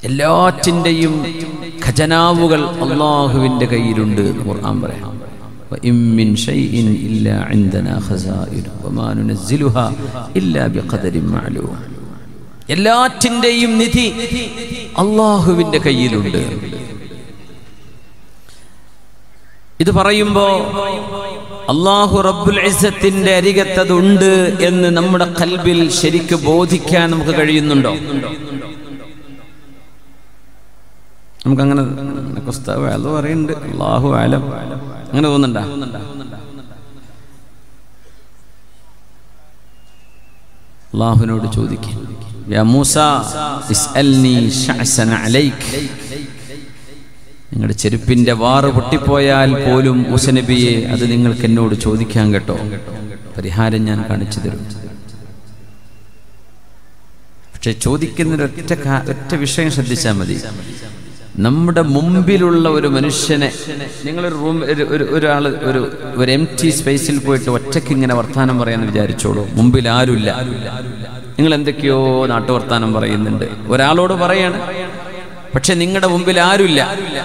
എല്ലാറ്റിൻ്റെയും ഖജനാവുകൾ അള്ളാഹുവിൻ്റെ കയ്യിലുണ്ട് എന്ന് ഖുർആൻ പറയാം وإن من شيء إلا عندنا خزائن وما ننزلها إلا بقدر معلوم എല്ലാറ്റിൻ്റെയും നിധി അള്ളാഹുവിൻ്റെ കയ്യിലുണ്ട് ഇത് പറയുമ്പോ അള്ളാഹു റബ്ബുൽ ഇസ്സത്തിന്റെ അരികത്തതുണ്ട് എന്ന് നമ്മുടെ കൽബിൽ ശരിക്ക് ബോധിക്കാൻ നമുക്ക് കഴിയുന്നുണ്ടോ നമുക്കങ്ങനെ കുസ്താവ് അത് പറയുന്നുണ്ട് അള്ളാഹു ആലം അങ്ങനെ തോന്നുന്നുണ്ടോ അള്ളാഹുവിനോട് ചോദിക്കും യാ മൂസ ഇസ്അൽനി ശഅസന അലൈക് നിങ്ങളുടെ ചെരുപ്പിന്റെ വാറ് പൊട്ടിപ്പോയാൽ പോലും മുസനബിയെ അത് നിങ്ങൾക്ക് എന്നോട് ചോദിക്കാൻ കേട്ടോ പരിഹാരം ഞാൻ കാണിച്ചു തരും പക്ഷെ ചോദിക്കുന്ന ഒറ്റ ഒറ്റ വിഷയം ശ്രദ്ധിച്ചാൽ മതി നമ്മുടെ മുമ്പിലുള്ള ഒരു മനുഷ്യനെ നിങ്ങളൊരു റൂം ഒരു ഒരു ഒരാൾ ഒരു ഒരു എം ടി സ്പേസിൽ പോയിട്ട് ഒറ്റയ്ക്ക് ഇങ്ങനെ വർത്താനം പറയാന്ന് വിചാരിച്ചോളൂ മുമ്പിൽ ആരുമില്ല നിങ്ങൾ എന്തൊക്കെയോ നാട്ടുവർത്താനം പറയുന്നുണ്ട് ഒരാളോട് പറയാണ് പക്ഷെ നിങ്ങളുടെ മുമ്പിൽ ആരുമില്ല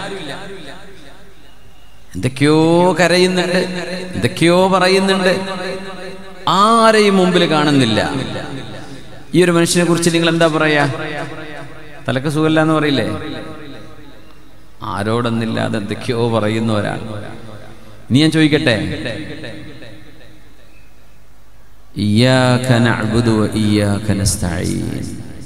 എന്തൊക്കെയോ കരയുന്നുണ്ട് എന്തൊക്കെയോ പറയുന്നുണ്ട് ആരെയും മുമ്പിൽ കാണുന്നില്ല ഈ ഒരു മനുഷ്യനെ കുറിച്ച് നിങ്ങൾ എന്താ പറയാ തലക്ക് സുഖമില്ല എന്ന് പറയില്ലേ ആരോടൊന്നില്ലാതെ എന്തൊക്കെയോ പറയുന്ന ഒരാൾ ഇനി ഞാൻ ചോദിക്കട്ടെ ഇയ്യാക നഅ്ബുദു വ ഇയ്യാക നസ്തഈൻ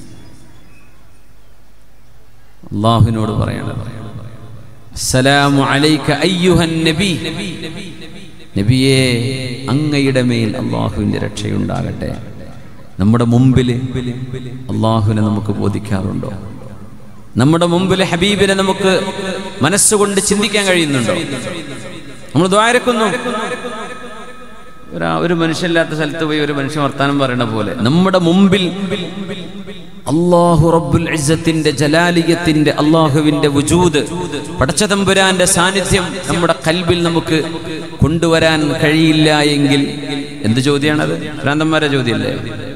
അള്ളാഹുവിനോട് പറയണത് സലാമു അലൈക അയ്യുഹൻ നബി നബിയെ അങ്ങയുടെ മേൽ അള്ളാഹുവിൻ്റെ രക്ഷയുണ്ടാകട്ടെ നമ്മുടെ മുമ്പിൽ അള്ളാഹുവിനെ നമുക്ക് ബോധിക്കാറുണ്ടോ നമ്മുടെ മുമ്പിൽ ഹബീബിനെ നമുക്ക് മനസ്സുകൊണ്ട് ചിന്തിക്കാൻ കഴിയുന്നുണ്ടോ നമ്മൾ ദ്വാരക്കുന്നു ഒരാ ഒരു മനുഷ്യല്ലാത്ത സ്ഥലത്ത് പോയി ഒരു മനുഷ്യൻ വർത്താനം പറയണ പോലെ നമ്മുടെ മുമ്പിൽ അള്ളാഹു റബ്ബുൽ ഇസ്സത്തിന്റെ ജലാലിയത്തിന്റെ അള്ളാഹുവിന്റെ വുജൂദ് പടച്ചതമ്പുരാന്റെ സാന്നിധ്യം നമ്മുടെ കൽബിൽ നമുക്ക് കൊണ്ടുവരാൻ കഴിയില്ല എങ്കിൽ എന്ത് ചോദ്യമാണത് ഭ്രാന്തന്മാരെ ചോദ്യമല്ലേ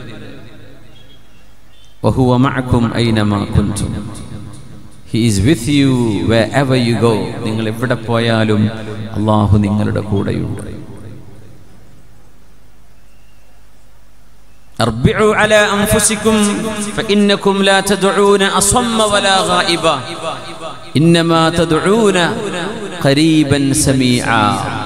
വഹുവ മഅക്കും ഐനമാ കുൻതും he is with you ever you go നിങ്ങൾ എവിടെ പോയാലും അള്ളാഹു നിങ്ങളുടെ കൂടെയുണ്ട് أربعوا على أنفسكم فإنكم لا تدعون أصم ولا غائبا إنما تدعون قريبا سميعا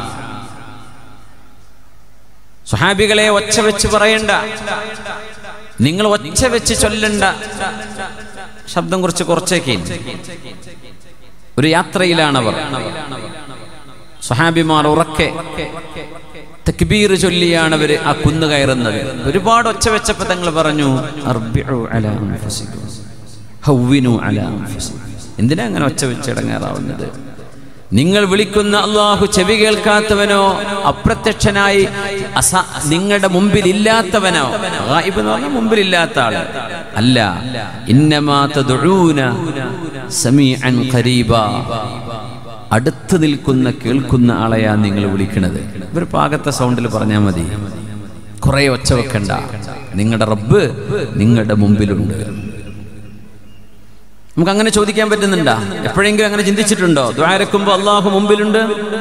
സുഹാബികളെ ഒച്ച വെച്ച് പറയണ്ട നിങ്ങൾ ഒച്ച വെച്ച് ചൊല്ലണ്ട ശബ്ദം കുറച്ച് കുറച്ചേക്ക് ഒരു യാത്രയിലാണവർ സുഹാബിമാർ ഉറക്കെ തക്ബീർ ചൊല്ലിയാണ് അവർ ആ കുന്ന് കയറുന്നത് ഒരുപാട് ഒച്ച വെച്ചപ്പോൾ തങ്ങൾ പറഞ്ഞു അർബിഉ അലാ അൻഫുസിക്കും. ഹവ്വിനു അലാ അൻഫുസിക്കും. എന്തിനാ അങ്ങനെ ഒച്ച വെച്ച് ഇടങ്ങാറാവുന്നത് നിങ്ങൾ വിളിക്കുന്ന അള്ളാഹു ചെവി കേൾക്കാത്തവനോ അപ്രത്യക്ഷനായി അസ നിങ്ങളുടെ മുമ്പിൽ ഇല്ലാത്തവനോ ഗായിബ് എന്ന് പറഞ്ഞാൽ മുമ്പിൽ ഇല്ലാത്ത ആള് അല്ല ഇന്നമാ തദ്ഉന സമീഅൻ ഖരീബാ അടുത്ത് നിൽക്കുന്ന കേൾക്കുന്ന ആളെയാ നിങ്ങൾ വിളിക്കുന്നത് ഒരു പാകത്തെ സൗണ്ടിൽ പറഞ്ഞാൽ മതി കുറെ ഒച്ച വെക്കണ്ട നിങ്ങളുടെ റബ്ബ് നിങ്ങളുടെ മുമ്പിലുണ്ട് നമുക്ക് അങ്ങനെ ചോദിക്കാൻ പറ്റുന്നുണ്ടാ എപ്പോഴെങ്കിലും അങ്ങനെ ചിന്തിച്ചിട്ടുണ്ടോ ദ്വാരക്കുമ്പോ അള്ളാഹു മുമ്പിലുണ്ട്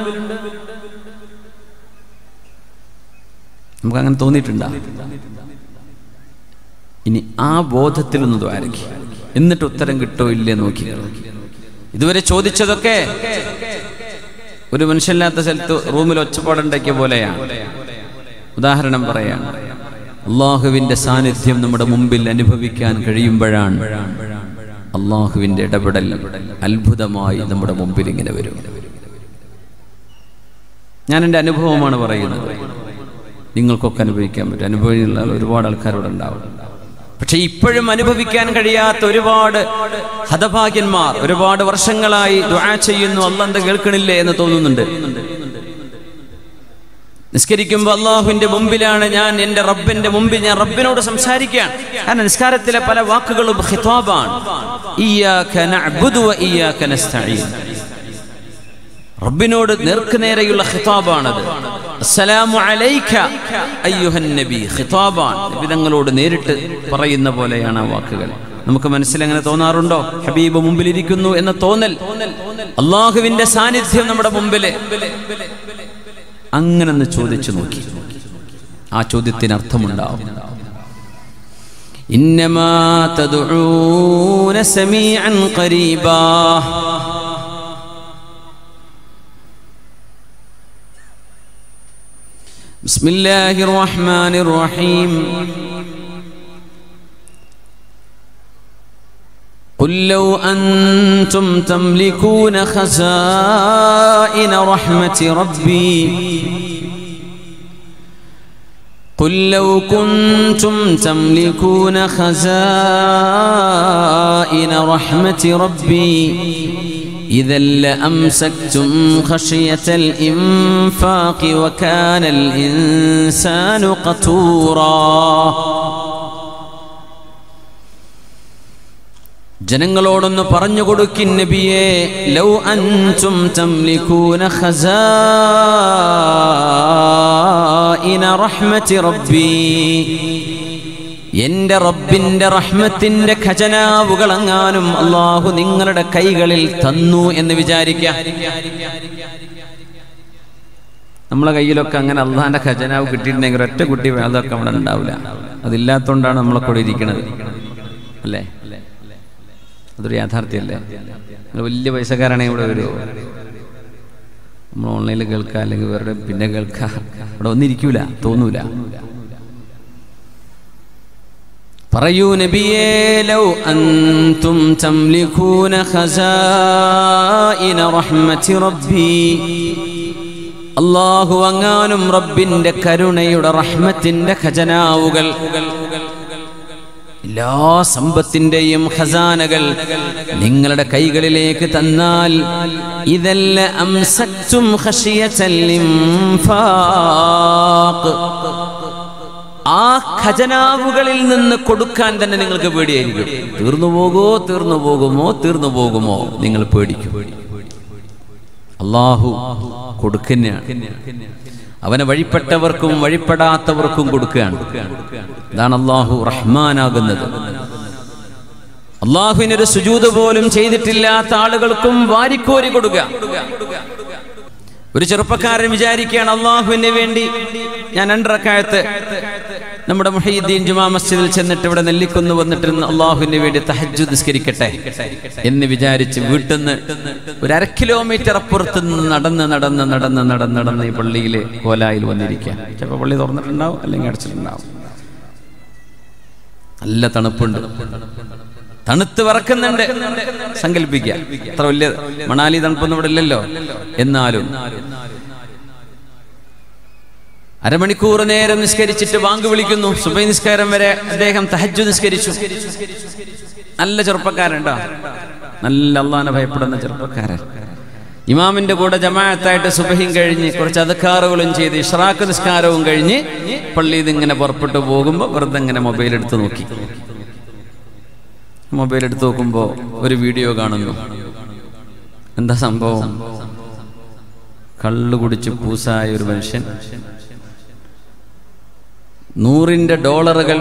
നമുക്ക് അങ്ങനെ തോന്നിയിട്ടുണ്ടാ ഇനി ആ ബോധത്തിലൊന്ന് ദ്വാരക്കി എന്നിട്ട് ഉത്തരം കിട്ടോ ഇല്ലേ നോക്കി ഇതുവരെ ചോദിച്ചതൊക്കെ ഒരു മനുഷ്യല്ലാത്ത സ്ഥലത്ത് റൂമിൽ ഒച്ചപ്പാടുണ്ടാക്കിയ പോലെയാണ് ഉദാഹരണം പറയാണ് അള്ളാഹുവിന്റെ സാന്നിധ്യം നമ്മുടെ മുമ്പിൽ അനുഭവിക്കാൻ കഴിയുമ്പോഴാണ് അള്ളാഹുവിന്റെ ഇടപെടൽ അത്ഭുതമായി നമ്മുടെ മുമ്പിൽ ഇങ്ങനെ വരും ഞാൻ എൻ്റെ അനുഭവമാണ് പറയുന്നത് നിങ്ങൾക്കൊക്കെ അനുഭവിക്കാൻ പറ്റും അനുഭവമുള്ള ഒരുപാട് ആൾക്കാരോട് ഉണ്ടാവും പക്ഷെ ഇപ്പോഴും അനുഭവിക്കാൻ കഴിയാത്ത ഒരുപാട് ഹതഭാഗ്യന്മാർ ഒരുപാട് വർഷങ്ങളായി ദുആ ചെയ്യുന്നു അള്ളന്ത കേൾക്കണില്ലേ എന്ന് തോന്നുന്നുണ്ട് നിസ്കരിക്കുമ്പോൾ അള്ളാഹുവിന്റെ മുമ്പിലാണ് ഞാൻ എൻ്റെ റബ്ബിന്റെ മുമ്പിൽ ഞാൻ റബ്ബിനോട് സംസാരിക്കുകയാണ് കാരണം നിസ്കാരത്തിലെ പല വാക്കുകളും ഖിതാബാണ് ഇയ്യാക നഅ്ബുദു വ ഇയ്യാക നസ്തഈൻ റബ്ബിനോട് നേർക്കുനേരെയുള്ള ഖിതാബാണത് അസ്സലാമു അലൈക അയ്യുഹൻ നബി ഖിതാബാൻ നബി തങ്ങളോട് നേരിട്ട് പറയുന്ന പോലെയാണ് ആ വാക്കുകൾ നമുക്ക് മനസ്സിൽ അങ്ങനെ തോന്നാറുണ്ടോ ഹബീബ് മുമ്പിലിരിക്കുന്നു എന്ന തോന്നൽ അള്ളാഹുവിന്റെ സാന്നിധ്യം നമ്മുടെ മുമ്പില് അങ്ങനെ ഒന്ന് ചോദിച്ചു നോക്കി ആ ചോദ്യത്തിന് അർത്ഥമുണ്ടാവും إنما تدعون سميعا قريبا بسم الله الرحمن الرحيم قل لو أنتم تملكون خزائن رحمة ربي قل لو كنتم تملكون خزائن رحمة ربي إذا لأمسكتم خشية الإنفاق وكان الإنسان قتورا ജനങ്ങളോടൊന്ന് പറഞ്ഞു കൊടുക്കിൻ നബിയെ ലൗ അൻതും തംലികൂന ഖസാഇന റഹ്മത്തി റബ്ബി എന്റെ റബ്ബിന്റെ റഹ്മത്തിന്റെ ഖജനാവുകളെങ്ങാനും അള്ളാഹു നിങ്ങളുടെ കൈകളിൽ തന്നു എന്ന് വിചാരിക്കാം നമ്മളെ കയ്യിലൊക്കെ അങ്ങനെ അള്ളാഹിന്റെ ഖജനാവ് കിട്ടിയിട്ടുണ്ടെങ്കിൽ ഒറ്റ കുട്ടി അതൊക്കെ അവിടെ ഉണ്ടാവില്ല അതില്ലാത്തതുകൊണ്ടാണ് നമ്മളെ കൂടെ ഇരിക്കുന്നത് അല്ലേ അതൊരു യാഥാർത്ഥ്യമല്ലേ നിങ്ങൾ വലിയ പൈസക്കാരാണെങ്കിൽ ഇവിടെ വരുമോ നമ്മൾ ഓൺലൈനിൽ കേൾക്കുക അല്ലെങ്കിൽ വേറെ പിന്നെ കേൾക്കുക ഇവിടെ ഒന്നിരിക്കൂല തോന്നൂല പറയൂ നബിയേ ലൗ അൻതും തംലികൂന ഖസാഇന റഹ്മത്തി റബ്ബി അല്ലാഹു അങ്ങാനും റബ്ബിന്റെ കരുണയുടെ റഹ്മത്തിന്റെ ഖജനാവുകൾ എല്ലാ സമ്പത്തിന്റെയും ഖസാനകൾ നിങ്ങളുടെ കൈകളിലേക്ക് തന്നാൽ ഇതല്ല അംസക്തും ഖശിയത്തൽ ഇൻഫാഖ് ആ ഖജനാവുകളിൽ നിന്ന് കൊടുക്കാൻ തന്നെ നിങ്ങൾക്ക് പേടിയായിരിക്കും തീർന്നു പോകുമോ തീർന്നു പോകുമോ തീർന്നു പോകുമോ നിങ്ങൾ പേടിക്കും അള്ളാഹു കൊടുക്കുന്നയാണ് അവനെ വഴിപ്പെട്ടവർക്കും വഴിപ്പെടാത്തവർക്കും കൊടുക്കുകയാണ് ഇതാണ് അള്ളാഹു റഹ്മാനാകുന്നത് അള്ളാഹുവിനൊരു സുജൂത് പോലും ചെയ്തിട്ടില്ലാത്ത ആളുകൾക്കും വാരിക്കോരി കൊടുക്കുക ഒരു ചെറുപ്പക്കാരൻ വിചാരിക്കുകയാണ് അള്ളാഹുവിന് വേണ്ടി ഞാൻ രണ്ടറക്കായത്ത് നമ്മുടെ മുഹീദ്ദീൻ ജുമാ മസ്ജിദിൽ ചെന്നിട്ട് ഇവിടെ നെല്ലിക്കുന്ന് വന്നിട്ട് അള്ളാഹുവിന് വേണ്ടി തഹജ് നിസ്കരിക്കട്ടെ എന്ന് വിചാരിച്ച് വീട്ടിൽ നിന്ന് ഒരു അര കിലോമീറ്റർ അപ്പുറത്ത് നിന്ന് നടന്ന് നടന്ന് നടന്ന് നടന്ന് നടന്ന് ഈ പള്ളിയിൽ കോലായിൽ വന്നിരിക്കുക ചിലപ്പോൾ പള്ളി തുറന്നിട്ടുണ്ടാവും അല്ലെങ്കിൽ അടച്ചിട്ടുണ്ടാവും നല്ല തണുപ്പുണ്ട് തണുത്ത് വറക്കുന്നുണ്ട് സങ്കല്പിക്കുക അത്ര വലിയ മണാലി തണുപ്പൊന്നും ഇവിടെ ഇല്ലല്ലോ എന്നാലും അരമണിക്കൂർ നേരം നിസ്കരിച്ചിട്ട് വാങ്ക് വിളിക്കുന്നു സുബൈ നിസ്കാരം വരെ അദ്ദേഹം തഹജു നിസ്കരിച്ചു നല്ല ചെറുപ്പക്കാരുണ്ടോ നല്ല അള്ളാനെ ഭയപ്പെടുന്ന ചെറുപ്പക്കാരൻ ഇമാമിന്റെ കൂടെ ജമാഅത്തായിട്ട് സുബഹിയും കഴിഞ്ഞ് കുറച്ച് അധക്കാറുകളും ചെയ്ത് ഇഷ്റാഖ് നിസ്കാരവും കഴിഞ്ഞ് പള്ളിയിൽ നിന്ന് ഇങ്ങനെ പുറപ്പെട്ടു പോകുമ്പോൾ വെറുതെ ഇങ്ങനെ മൊബൈൽ എടുത്ത് നോക്കി മൊബൈൽ എടുത്ത് നോക്കുമ്പോൾ ഒരു വീഡിയോ കാണുന്നു എന്താ സംഭവം കള്ളു കുടിച്ച് പൂസായ ഒരു മനുഷ്യൻ നൂറിന്റെ ഡോളറുകൾ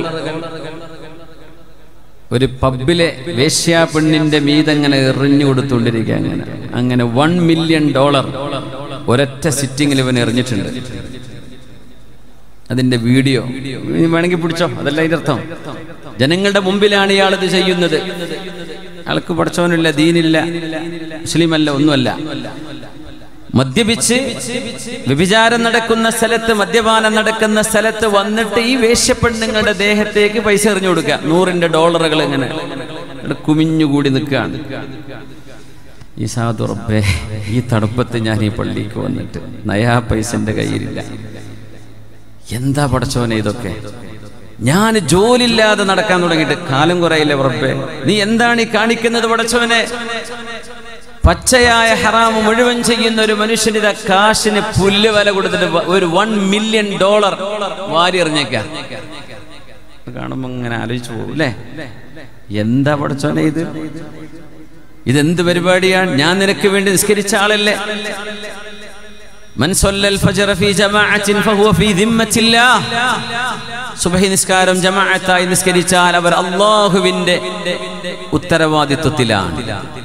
ഒരു പബ്ബിലെ വേശ്യാ പെണ്ണിന്റെ മീതങ്ങനെ എറിഞ്ഞു കൊടുത്തുകൊണ്ടിരിക്കുക അങ്ങനെ അങ്ങനെ വൺ മില്യൺ ഡോളർ ഒരൊറ്റ സിറ്റിങ്ങിൽ ഇവൻ എറിഞ്ഞിട്ടുണ്ട് അതിന്റെ വീഡിയോ ഇനി വേണമെങ്കിൽ പിടിച്ചോ അതല്ല അതിന്റെ അർത്ഥം ജനങ്ങളുടെ മുമ്പിലാണ് ഇയാൾ ഇത് ചെയ്യുന്നത് ആൾക്ക് പഠിച്ചവനില്ല ദീനില്ല മുസ്ലിമല്ല ഒന്നുമല്ല മദ്യപിച്ച് വ്യഭിചാരം നടക്കുന്ന സ്ഥലത്ത് മദ്യപാനം നടക്കുന്ന സ്ഥലത്ത് വന്നിട്ട് ഈ വേശ്യപ്പെണ്ണുങ്ങളുടെ ദേഹത്തേക്ക് പൈസ എറിഞ്ഞു കൊടുക്കുക നൂറിന്റെ ഡോളറുകൾ ഇങ്ങനെ ഇവിടെ കുമിഞ്ഞുകൂടി നിൽക്കുകയാണ് ഈ സാധുറപ്പേ ഈ തണുപ്പത്ത് ഞാൻ ഈ പള്ളിക്ക് വന്നിട്ട് നയാ പൈസ എൻ്റെ കയ്യിലില്ല എന്താ പടച്ചോനെ ഇതൊക്കെ ഞാൻ ജോലിയില്ലാതെ നടക്കാൻ തുടങ്ങിയിട്ട് കാലം കുറയില്ല ഉറപ്പേ നീ എന്താണ് ഈ കാണിക്കുന്നത് പടച്ചോനെ പച്ചയായ ഹറാമ് മുഴുവൻ ചെയ്യുന്ന ഒരു മനുഷ്യനിത കാശിന് പുല്ല് വില കൊടുത്തിട്ട് ഒരു വൺ മില്യൺ ഡോളർ വാരി എറിഞ്ഞേക്കാം കാണുമ്പോ ഇങ്ങനെ ആലോചിച്ചു പോകും അല്ലേ എന്താ പഠിച്ചോനെ ഇത് ഇതെന്ത് പരിപാടിയാണ് ഞാൻ നിനക്ക് വേണ്ടി നിസ്കരിച്ച ആളല്ലേ من صلى الفجر في جماعة فهو في ذمة الله സുബഹി നിസ്കാരം ജമാഅത്തായി നിസ്കരിച്ചാൽ അവർ അള്ളാഹുവിന്റെ ഉത്തരവാദിത്വത്തിലാണ്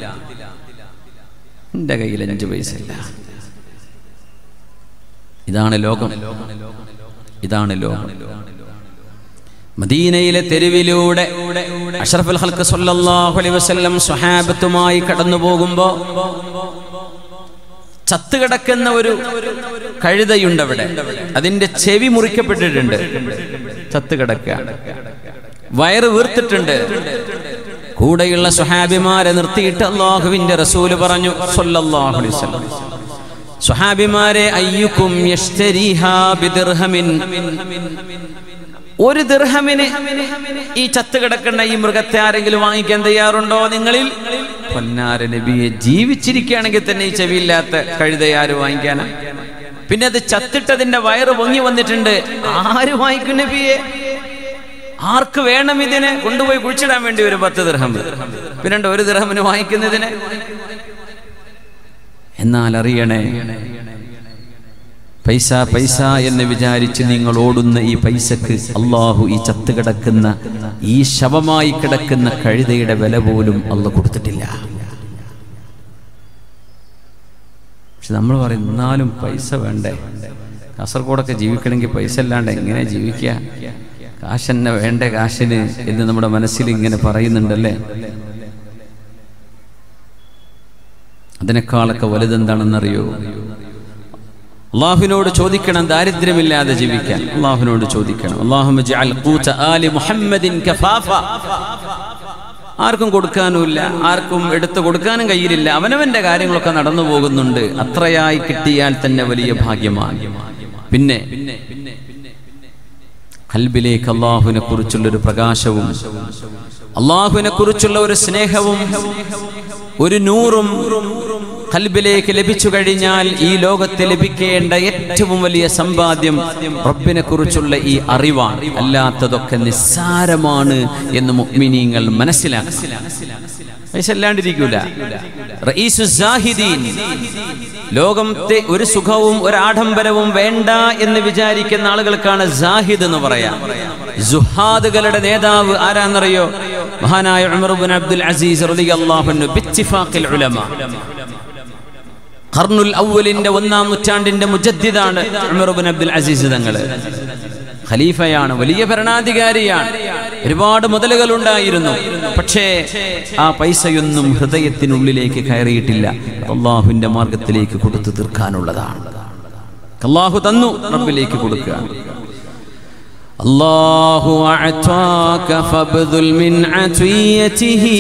എന്റെ കയ്യിൽ അഞ്ച് പൈസ ഇല്ല ഇതാണ് ലോകം ഇതാണ് ലോകം മദീനയിലെ തെരുവിലൂടെ അഷ്റഫുൽ ഹൽക്ക് സല്ലല്ലാഹു അലൈഹി വസല്ലം സ്വഹാബത്തുമായി കടന്നു പോകുമ്പോ ചത്തുകിടക്കുന്ന ഒരു കഴുതയുണ്ട് അവിടെ അതിന്റെ ചെവി മുറിക്കപ്പെട്ടിട്ടുണ്ട് ചത്തുകിടക്കുക വയറ് വീർത്തിട്ടുണ്ട് കൂടെയുള്ള സുഹാബിമാരെ നിർത്തിയിട്ട് അള്ളാഹുവിന്റെ റസൂല് പറഞ്ഞു സല്ലല്ലാഹു അലൈഹി വസല്ലം സുഹാബിമാരെ അയ്യുക്കും യഷ്തരീഹാ ബിദിർഹമിൻ ഒരു ദിർഹമിന് ഈ ചത്ത് കിടക്കുന്ന ഈ മൃഗത്തെ ആരെങ്കിലും വാങ്ങിക്കാൻ തയ്യാറുണ്ടോ നിങ്ങളിൽ പൊന്നാര നബിയെ ജീവിച്ചിരിക്കുകയാണെങ്കിൽ തന്നെ ഈ ചെവിയില്ലാത്ത കഴുതയെ ആര് വാങ്ങിക്കാനാ പിന്നെ അത് ചത്തിട്ടതിന്റെ വയറ് പൊങ്ങി വന്നിട്ടുണ്ട് ആര് വാങ്ങിക്കും നബിയെ ആർക്ക് വേണം ഇതിനെ കൊണ്ടുപോയി കുഴിച്ചിടാൻ വേണ്ടി ഒരു പത്ത് ദിർഹം പിന്നെ ഒരു ദിർഹമിന് വാങ്ങിക്കുന്നതിന് എന്നാൽ അറിയണേ പൈസ പൈസ എന്ന് വിചാരിച്ച് നിങ്ങൾ ഓടുന്ന ഈ പൈസക്ക് അള്ളാഹു ഈ ചത്ത് കിടക്കുന്ന ഈ ശവമായി കിടക്കുന്ന കഴുതയുടെ വില പോലും അല്ല കൊടുത്തിട്ടില്ല പക്ഷെ നമ്മൾ പറയും എന്നാലും പൈസ വേണ്ടേ കാസർഗോഡൊക്കെ ജീവിക്കണമെങ്കിൽ പൈസ അല്ലാണ്ട് എങ്ങനെ ജീവിക്കുക കാശെന്നെ വേണ്ടേ കാശിന് എന്ന് നമ്മുടെ മനസ്സിൽ ഇങ്ങനെ പറയുന്നുണ്ടല്ലേ അതിനേക്കാളൊക്കെ വലുതെന്താണെന്നറിയോ അള്ളാഹുവിനോട് ചോദിക്കണം ദാരിദ്ര്യമില്ലാതെ ജീവിക്കാൻ അള്ളാഹുവിനോട് ചോദിക്കണം അള്ളാഹു ആലി മുഹമ്മദിൻ കഫാഫ ആർക്കും കൊടുക്കാനുമില്ല ആർക്കും എടുത്തു കൊടുക്കാനും കഴിയില്ല അവനവന്റെ കാര്യങ്ങളൊക്കെ നടന്നു പോകുന്നുണ്ട് അത്രയായി കിട്ടിയാൽ തന്നെ വലിയ ഭാഗ്യമാണ് പിന്നെ കൽബിലേക്ക് അള്ളാഹുവിനെ കുറിച്ചുള്ള ഒരു പ്രകാശവും അള്ളാഹുവിനെ കുറിച്ചുള്ള ഒരു സ്നേഹവും ഒരു നൂറും കൽബിലേക്ക് ലഭിച്ചു കഴിഞ്ഞാൽ ഈ ലോകത്ത് ലഭിക്കേണ്ട ഏറ്റവും വലിയ സമ്പാദ്യം റബ്ബിനെ കുറിച്ചുള്ള ഈ അറിവാണ് അല്ലാത്തതൊക്കെ നിസ്സാരമാണ് എന്ന് മുഅ്മിനീങ്ങൾ മനസ്സിലാക്കി പൈസ അല്ലാണ്ടിരിക്കൂല റഈസു സാഹിദീൻ ലോകത്തെ ഒരു സുഖവും ഒരു ആഡംബരവും വേണ്ട എന്ന് വിചാരിക്കുന്ന ആളുകൾക്കാണ് സാഹിദ് എന്ന് പറയാം സുഹാദുകളുടെ നേതാവ് ആരാന്നറിയോ മഹാനായ ഉമർ ഇബ്നു അബ്ദുൽ അസീസ് റളിയല്ലാഹു അൻഹു ബിത്തിഫാഖിൽ ഉലമ ഖർനുൽ അവലിന്റെ ഒന്നാം നൂറ്റാണ്ടിന്റെ മുജദ്ദിദാണ് ഉമർ ഇബ്നു അബ്ദുൽ അസീസ് തങ്ങള് ഖലീഫയാണ് വലിയ ഭരണാധികാരിയാണ് ഒരുപാട് മുതലുകൾ ഉണ്ടായിരുന്നു പക്ഷേ ആ പൈസയൊന്നും ഹൃദയത്തിനുള്ളിലേക്ക് കയറിയിട്ടില്ല അള്ളാഹുവിന്റെ മാർഗത്തിലേക്ക് കൊടുത്തു തീർക്കാനുള്ളതാണ് അള്ളാഹു തന്നു റബ്ബിലേക്ക് കൊടുക്കുക അള്ളാഹു മിൻ അത്വിയതിഹി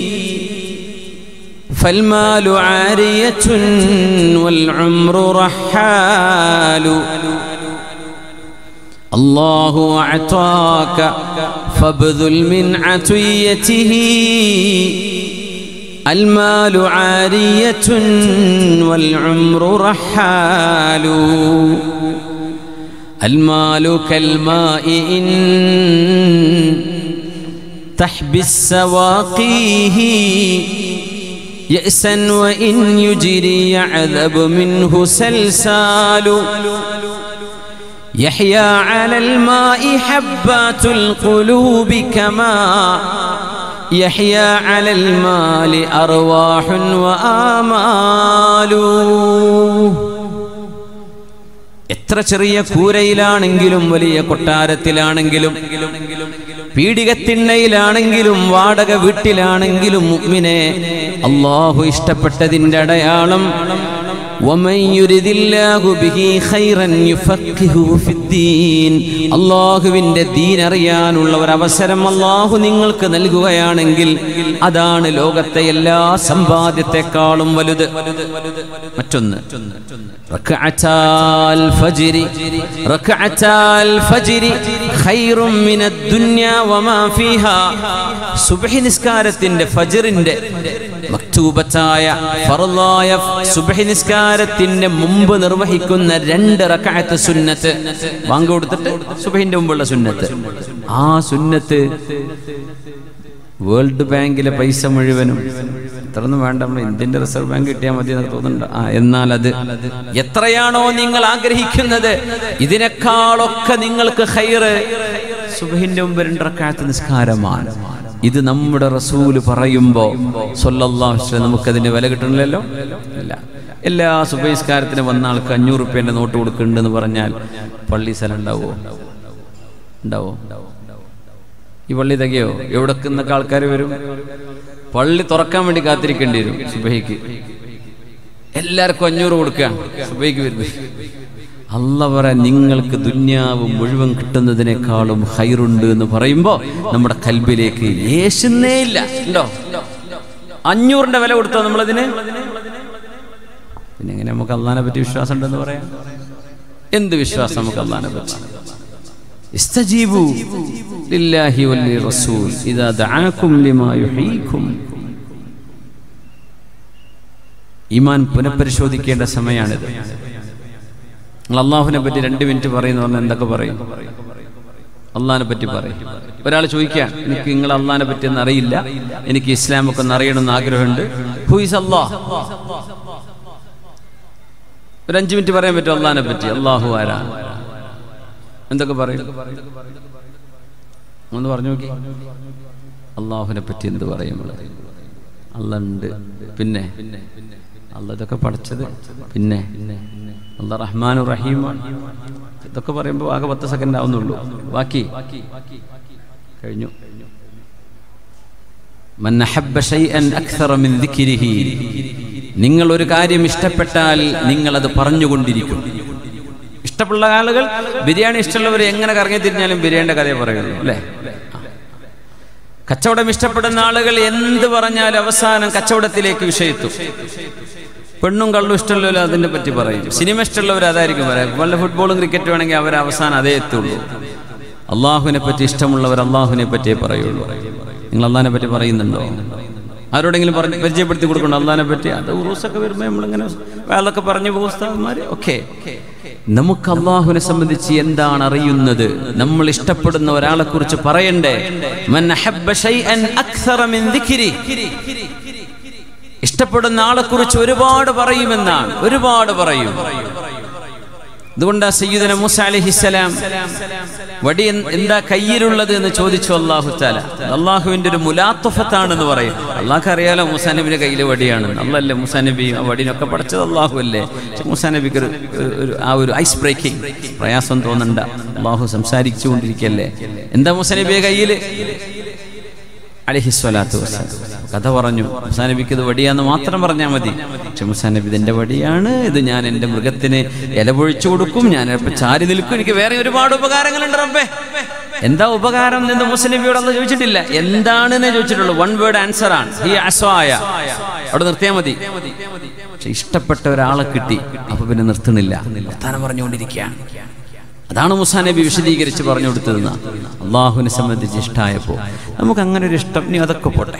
فالمال عارية والعمر رحال الله أعطاك فابذل من عطيته المال عارية والعمر رحال المال كالماء إن تحبس سواقيه يأسا وإن يجري يعذب منه سلسال يحيا على الماء حبات القلوب كما يحيا على المال أرواح وآمال എത്ര ചെറിയ കൂരയിലാണെങ്കിലും വലിയ കൊട്ടാരത്തിലാണെങ്കിലും പീഡികത്തിണ്ണയിലാണെങ്കിലും വാടക വീട്ടിലാണെങ്കിലും മുഅ്മിനെ അള്ളാഹു ഇഷ്ടപ്പെട്ടതിൻ്റെ അടയാളം ومن يرد الله به خيرا يفقهه في الدين അള്ളാഹുവിന്റെ ദീൻ അറിയാനുള്ള ഒരു അവസരം അള്ളാഹു നിങ്ങൾക്ക് നൽകുകയാണെങ്കിൽ അതാണ് ലോകത്തെ എല്ലാ സമ്പാദ്യത്തെക്കാളും വലുത് മറ്റൊന്ന് ركعتا الفجر ركعتا الفجر خير من الدنيا وما فيها സുബ്ഹി നിസ്കാരത്തിന്റെ ഫജറിന്റെ മക്തൂബത്തായ ഫറലായ സുബ്ഹി നിസ്കാരത്തിന്റെ മുമ്പ് നിർവഹിക്കുന്ന രണ്ട് റക്അത്ത് സുന്നത്ത് വാങ്ങി കൊടുത്തിട്ട് സുബ്ഹിന്റെ മുമ്പുള്ള സുന്നത്ത് ആ സുന്നത്ത് വേൾഡ് ബാങ്കിലെ പൈസ മുഴുവനും ഇത്രയൊന്നും വേണ്ട നമ്മൾ ഇന്ത്യന്റെ റിസർവ് ബാങ്ക് കിട്ടിയാൽ മതി എന്ന് തോന്നുന്നുണ്ട് ആ എന്നാൽ അത് എത്രയാണോ നിങ്ങൾ ആഗ്രഹിക്കുന്നത് ഇതിനേക്കാളൊക്കെ നിങ്ങൾക്ക് ഹൈറ് സുബഹിന്റെ മുമ്പ് രണ്ടറക്കാലത്ത് നിസ്കാരമാണ് ഇത് നമ്മുടെ റസൂല് പറയുമ്പോ സല്ലല്ലാഹു അലൈഹി വസല്ലം നമുക്കതിന്റെ വില കിട്ടണില്ലല്ലോ ഇല്ല എല്ലാ സുബഹിസ്കാരത്തിന് വന്ന ആൾക്ക് അഞ്ഞൂറ് റുപ്യന്റെ നോട്ട് കൊടുക്കുന്നുണ്ടെന്ന് പറഞ്ഞാൽ പള്ളി സ്ഥലം ഉണ്ടാവോ ഉണ്ടാവോ ഈ പള്ളി തികയോ എവിടെ നിന്നൊക്കെ ആൾക്കാർ വരും പള്ളി തുറക്കാൻ വേണ്ടി കാത്തിരിക്കേണ്ടി വരും സുബഹിക്ക് എല്ലാവർക്കും അഞ്ഞൂറ് കൊടുക്കുകയാണ് സുബൈക്ക് വരുന്നത് അല്ല പറയാൻ നിങ്ങൾക്ക് ദുന്യാവ് മുഴുവൻ കിട്ടുന്നതിനേക്കാളും ഹൈറുണ്ട് എന്ന് പറയുമ്പോൾ നമ്മുടെ കൽബിലേക്ക് യേശുന്നേ ഇല്ല ഉണ്ടോ അഞ്ഞൂറിന്റെ വില കൊടുത്തോ നമ്മളതിന് പിന്നെ എങ്ങനെ നമുക്ക് അള്ളഹാനെ പറ്റി വിശ്വാസം ഉണ്ടെന്ന് പറയാം എന്ത് വിശ്വാസം നമുക്ക് അള്ളഹാനെ പറ്റി ഇസ്തജീബു ലില്ലാഹി വല്ലി റസൂൽ ഇദാ ദഅാകും ലിമാ യുഹീകും ഈമാൻ പുനഃപരിശോധിക്കേണ്ട സമയമാണിത് നിങ്ങൾ അള്ളാഹുവിനെ പറ്റി രണ്ട് മിനിറ്റ് പറയുന്ന പറഞ്ഞാൽ എന്തൊക്കെ പറയും അള്ളാഹിനെ പറ്റി പറയും ഒരാൾ ചോദിക്കാൻ എനിക്ക് നിങ്ങൾ അള്ളാഹിനെ പറ്റി ഒന്നും അറിയില്ല എനിക്ക് ഇസ്ലാമൊക്കെ ഒന്ന് അറിയണമെന്ന് ആഗ്രഹമുണ്ട് ഹു ഇസ് അള്ളാഹ് ഒരു അഞ്ചു മിനിറ്റ് പറയാൻ പറ്റും അള്ളാഹിനെ പറ്റി അള്ളാഹു ആരാണ് എന്തൊക്കെ പറയും ഒന്ന് പറഞ്ഞു നോക്കി അള്ളാഹുവിനെ പറ്റി എന്ത് പറയും അല്ല ഉണ്ട് പിന്നെ അല്ല ഇതൊക്കെ പഠിച്ചത് പിന്നെ അല്ല റഹ്മാനു റഹീമാണ് ഇതൊക്കെ പറയുമ്പോൾ ആകെ പത്ത് സെക്കൻഡ് ആവുന്നുള്ളൂ ബാക്കി കഴിഞ്ഞു من أحب شيئا أكثر من ذكره നിങ്ങൾ ഒരു കാര്യം ഇഷ്ടപ്പെട്ടാൽ നിങ്ങൾ അത് പറഞ്ഞുകൊണ്ടിരിക്കും ഇഷ്ടമുള്ള ആളുകൾ ബിരിയാണി ഇഷ്ടമുള്ളവർ എങ്ങനെ കറങ്ങി തിരിഞ്ഞാലും ബിരിയാണിയുടെ കഥയെ പറയുള്ളൂ അല്ലേ കച്ചവടം ഇഷ്ടപ്പെടുന്ന ആളുകൾ എന്ത് പറഞ്ഞാലും അവസാനം കച്ചവടത്തിലേക്ക് വിഷയത്തും പെണ്ണും കള്ളും ഇഷ്ടമുള്ളവർ അതിനെ പറ്റി പറയും സിനിമ ഇഷ്ടമുള്ളവർ അതായിരിക്കും പറയാം വല്ല ഫുട്ബോളും ക്രിക്കറ്റും ആണെങ്കിൽ അവർ അവസാനം അതേ എത്തുള്ളൂ അള്ളാഹുവിനെ പറ്റി ഇഷ്ടമുള്ളവർ അള്ളാഹുവിനെ പറ്റിയേ പറയുള്ളൂ നിങ്ങൾ അള്ളാഹിനെ പറ്റി പറയുന്നുണ്ടോ ആരോടെങ്കിലും പറഞ്ഞ് പരിചയപ്പെടുത്തി കൊടുക്കണം അള്ളാഹിനെ പറ്റി അത് ഉറൂസൊക്കെ വരുമ്പോൾ നമ്മളിങ്ങനെ വേളൊക്കെ പറഞ്ഞു പോകുസ്താവന്മാര് ഓക്കെ നമുക്ക് അള്ളാഹുവിനെ സംബന്ധിച്ച് എന്താണ് അറിയുന്നത് നമ്മൾ ഇഷ്ടപ്പെടുന്ന ഒരാളെ കുറിച്ച് പറയണ്ടേ മൻ അഹബ്ബ ശൈഅൻ അക്സറ മിൻ ദിക്രി ഇഷ്ടപ്പെടുന്ന ആളെ കുറിച്ച് ഒരുപാട് പറയുമെന്നാണ് ഒരുപാട് പറയും അതുകൊണ്ട് സയ്യിദന മൂസ അലഹിസലാം വടി എന്താ കയ്യിലുള്ളത് എന്ന് ചോദിച്ചു അള്ളാഹു താല അള്ളാഹുവിന്റെ ഒരു മുലാത്തുഫത്താണെന്ന് പറയും അള്ളാഹ് അറിയാലോ മൂസാ നബിന്റെ കയ്യിലെ വടിയാണ് അല്ലല്ലേ മൂസാ നബി ആ വടിനൊക്കെ പഠിച്ചത് അള്ളാഹു അല്ലേ പക്ഷെ മൂസാ നബിക്ക് ഒരു ഒരു ആ ഒരു ഐസ് ബ്രേക്കിംഗ് പ്രയാസം തോന്നണ്ട അള്ളാഹു സംസാരിച്ചു കൊണ്ടിരിക്കല്ലേ എന്താ മൂസാ നബിയെ കയ്യിൽ അലഹിസ്വലാത്തു വസ്സലാം കഥ പറഞ്ഞു മുസാനബിക്ക് ഇത് വടിയാന്ന് മാത്രം പറഞ്ഞാൽ മതി പക്ഷെ മുസാനബി ഇതെന്റെ വടിയാണ് ഇത് ഞാൻ എൻ്റെ മൃഗത്തിന് ഇല പൊഴിച്ചു കൊടുക്കും ഞാൻ ഇപ്പൊ ചാരി നിൽക്കും എനിക്ക് വേറെ ഒരുപാട് ഉപകാരങ്ങളുണ്ട് റബ്ബേ എന്താ ഉപകാരം എന്ന് മുസ്ലിബിയോട് അന്ന് ചോദിച്ചിട്ടില്ല എന്താണെന്ന് ചോദിച്ചിട്ടുള്ളൂ വൺ വേർഡ് ആൻസർ ആണ് ഈ അസ്വായ അവിടെ നിർത്തിയാൽ മതി പക്ഷെ ഇഷ്ടപ്പെട്ട ഒരാളെ കിട്ടി അപ്പൊ പിന്നെ നിർത്തണില്ല വർത്താനം പറഞ്ഞുകൊണ്ടിരിക്കുകയാണ് അതാണ് മുസാ നബി വിശദീകരിച്ച് പറഞ്ഞു കൊടുത്തതെന്ന് അള്ളാഹുവിനെ സംബന്ധിച്ച് ഇഷ്ടമായപ്പോൾ നമുക്ക് അങ്ങനെ ഒരു ഇഷ്ടം ഇനി അതൊക്കെ പോട്ടെ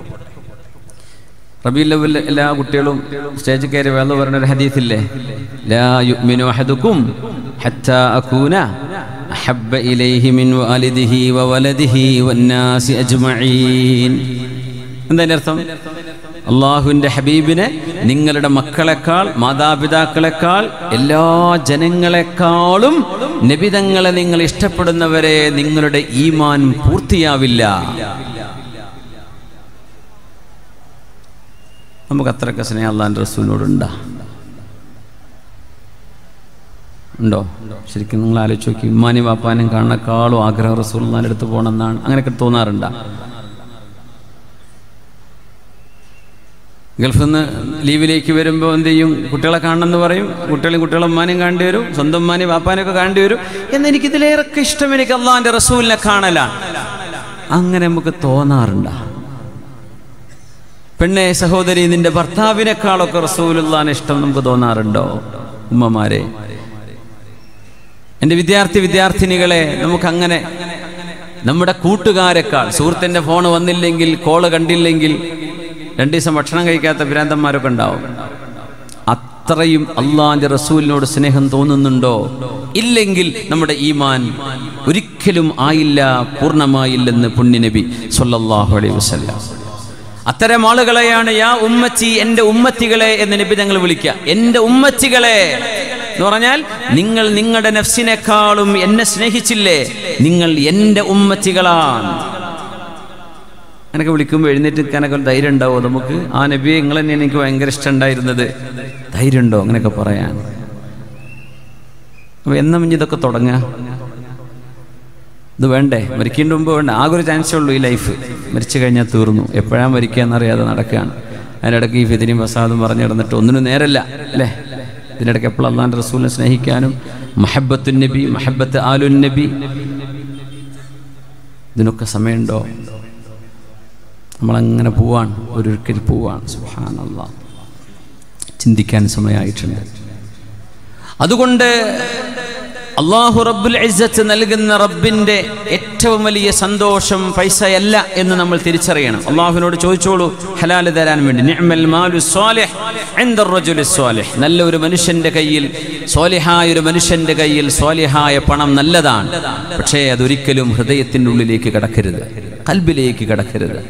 റബീൽ ലവൽ എല്ലാ കുട്ടികളും സ്റ്റേജിൽ കയറി വേള പറയുന്ന ഒരു ഹദീസില്ലേ ലാ യുഅ്മിനു അഹദുക്കും ഹത്താ അകൂന അഹബ്ബ ഇലൈഹി മിൻ വാലിദിഹി വവലദിഹി വന്നാസി അജ്മഈൻ എന്താ അതിന്റെ അർത്ഥം അള്ളാഹുവിന്റെ ഹബീബിനെ നിങ്ങളുടെ മക്കളെക്കാൾ മാതാപിതാക്കളെക്കാൾ എല്ലാ ജനങ്ങളെക്കാളും നബിതങ്ങളെ നിങ്ങൾ ഇഷ്ടപ്പെടുന്നവരെ നിങ്ങളുടെ ഈമാൻ പൂർത്തിയാവില്ല നമുക്ക് അത്രയൊക്കെ സ്നേഹം അള്ളാഹിൻ്റെ റസൂലിനോടുണ്ടാ ഉണ്ടോ ശരിക്കും നിങ്ങൾ ആലോചിച്ച് നോക്കി ഉമ്മാനി വാപ്പാനും കാണുന്നേക്കാളും ആഗ്രഹം റസൂൽ അടുത്ത് പോകണമെന്നാണ് അങ്ങനെയൊക്കെ തോന്നാറുണ്ടാ ഗൾഫിൽ നിന്ന് ലീവിലേക്ക് വരുമ്പോൾ എന്ത് ചെയ്യും കുട്ടികളെ കാണണമെന്ന് പറയും കുട്ടികളും കുട്ടികളെ ഉമ്മാനെയും കാണേണ്ടി വരും സ്വന്തം ഉമ്മാനെയും വാപ്പാനെയൊക്കെ കാണേണ്ടി വരും എന്ന് എനിക്കിതിലേറൊക്കെ ഇഷ്ടം എനിക്ക് അള്ളാഹിൻ്റെ റസൂലിനെ കാണലാണ് അങ്ങനെ നമുക്ക് തോന്നാറുണ്ട പെണ്ണെ സഹോദരി നിന്റെ ഭർത്താവിനേക്കാളൊക്കെ റസൂലുള്ളാനെ ഇഷ്ടം നമുക്ക് തോന്നാറുണ്ടോ ഉമ്മമാരെ എൻ്റെ വിദ്യാർത്ഥി വിദ്യാർത്ഥിനികളെ നമുക്കങ്ങനെ നമ്മുടെ കൂട്ടുകാരെക്കാൾ സുഹൃത്തിൻ്റെ ഫോൺ വന്നില്ലെങ്കിൽ കോള് കണ്ടില്ലെങ്കിൽ രണ്ടു ദിവസം ഭക്ഷണം കഴിക്കാത്ത ഭ്രാന്തന്മാരൊക്കെ ഉണ്ടാവും അത്രയും അള്ളാന്റെ റസൂലിനോട് സ്നേഹം തോന്നുന്നുണ്ടോ ഇല്ലെങ്കിൽ നമ്മുടെ ഈമാൻ ഒരിക്കലും ആയില്ല പൂർണ്ണമായില്ലെന്ന് പുണ്യനബി സല്ലല്ലാഹു അലൈഹി വസല്ലം അത്തരം ആളുകളെയാണ് യാ ഉമ്മച്ചി എൻ്റെ ഉമ്മത്തികളെ എന്ന് നബി ഞങ്ങൾ വിളിക്കുക എൻ്റെ ഉമ്മത്തികളെ എന്ന് പറഞ്ഞാൽ നിങ്ങൾ നിങ്ങളുടെ നഫ്സിനേക്കാളും എന്നെ സ്നേഹിച്ചില്ലേ നിങ്ങൾ എൻ്റെ ഉമ്മത്തികളാണ് എനിക്ക് വിളിക്കുമ്പോൾ എഴുന്നേറ്റ് നിൽക്കാനൊക്കെ ഒരു ധൈര്യം ഉണ്ടാവോ നമുക്ക് ആ നബിയെ നിങ്ങൾ തന്നെ എനിക്ക് ഭയങ്കര ഇഷ്ടം ഉണ്ടായിരുന്നത് ധൈര്യം ഉണ്ടോ അങ്ങനെയൊക്കെ പറയാൻ അപ്പൊ എന്നാ മിഞ്ഞ് ഇതൊക്കെ തുടങ്ങുക ഇത് വേണ്ടേ മരിക്കേണ്ട മുമ്പ് വേണ്ട ആകെ ഒരു ചാൻസേ ഉള്ളൂ ഈ ലൈഫ് മരിച്ചു കഴിഞ്ഞാൽ തീർന്നു എപ്പോഴാണ് മരിക്കുക എന്നറിയാതെ നടക്കുകയാണ് അതിനിടയ്ക്ക് ഈ ഫിദിനും വസാദും പറഞ്ഞു കിടന്നിട്ട് ഒന്നിനും നേരല്ല അല്ലേ ഇതിനിടയ്ക്ക് എപ്പോഴും അള്ളാൻ്റെ റസൂലിനെ സ്നേഹിക്കാനും മഹബത്തുൻ നബി മഹബത്ത് ആലുൻ നബി ഇതിനൊക്കെ സമയമുണ്ടോ നമ്മളങ്ങനെ പോവാണ് ഒരൊരിക്കൽ പോവാണ് സുഹാനല്ല ചിന്തിക്കാൻ സമയമായിട്ടുണ്ട് അതുകൊണ്ട് അള്ളാഹു റബ്ബുൽ ഇസ്സത്ത് നൽകുന്ന റബ്ബിന്റെ ഏറ്റവും വലിയ സന്തോഷം പൈസയല്ല എന്ന് നമ്മൾ തിരിച്ചറിയണം അള്ളാഹുവിനോട് ചോദിച്ചോളൂ ഹലാല് തരാൻ വേണ്ടി നിഅ്മൽ മാലു സ്വാലിഹ് ഇൻദ റജുലി സ്വാലിഹ് നല്ല ഒരു മനുഷ്യന്റെ കയ്യിൽ സ്വാലിഹായ ഒരു മനുഷ്യന്റെ കയ്യിൽ സ്വാലിഹായ പണം നല്ലതാണ് പക്ഷേ അതൊരിക്കലും ഹൃദയത്തിൻ്റെ ഉള്ളിലേക്ക് കടക്കരുത് കൽബിലേക്ക് കടക്കരുത്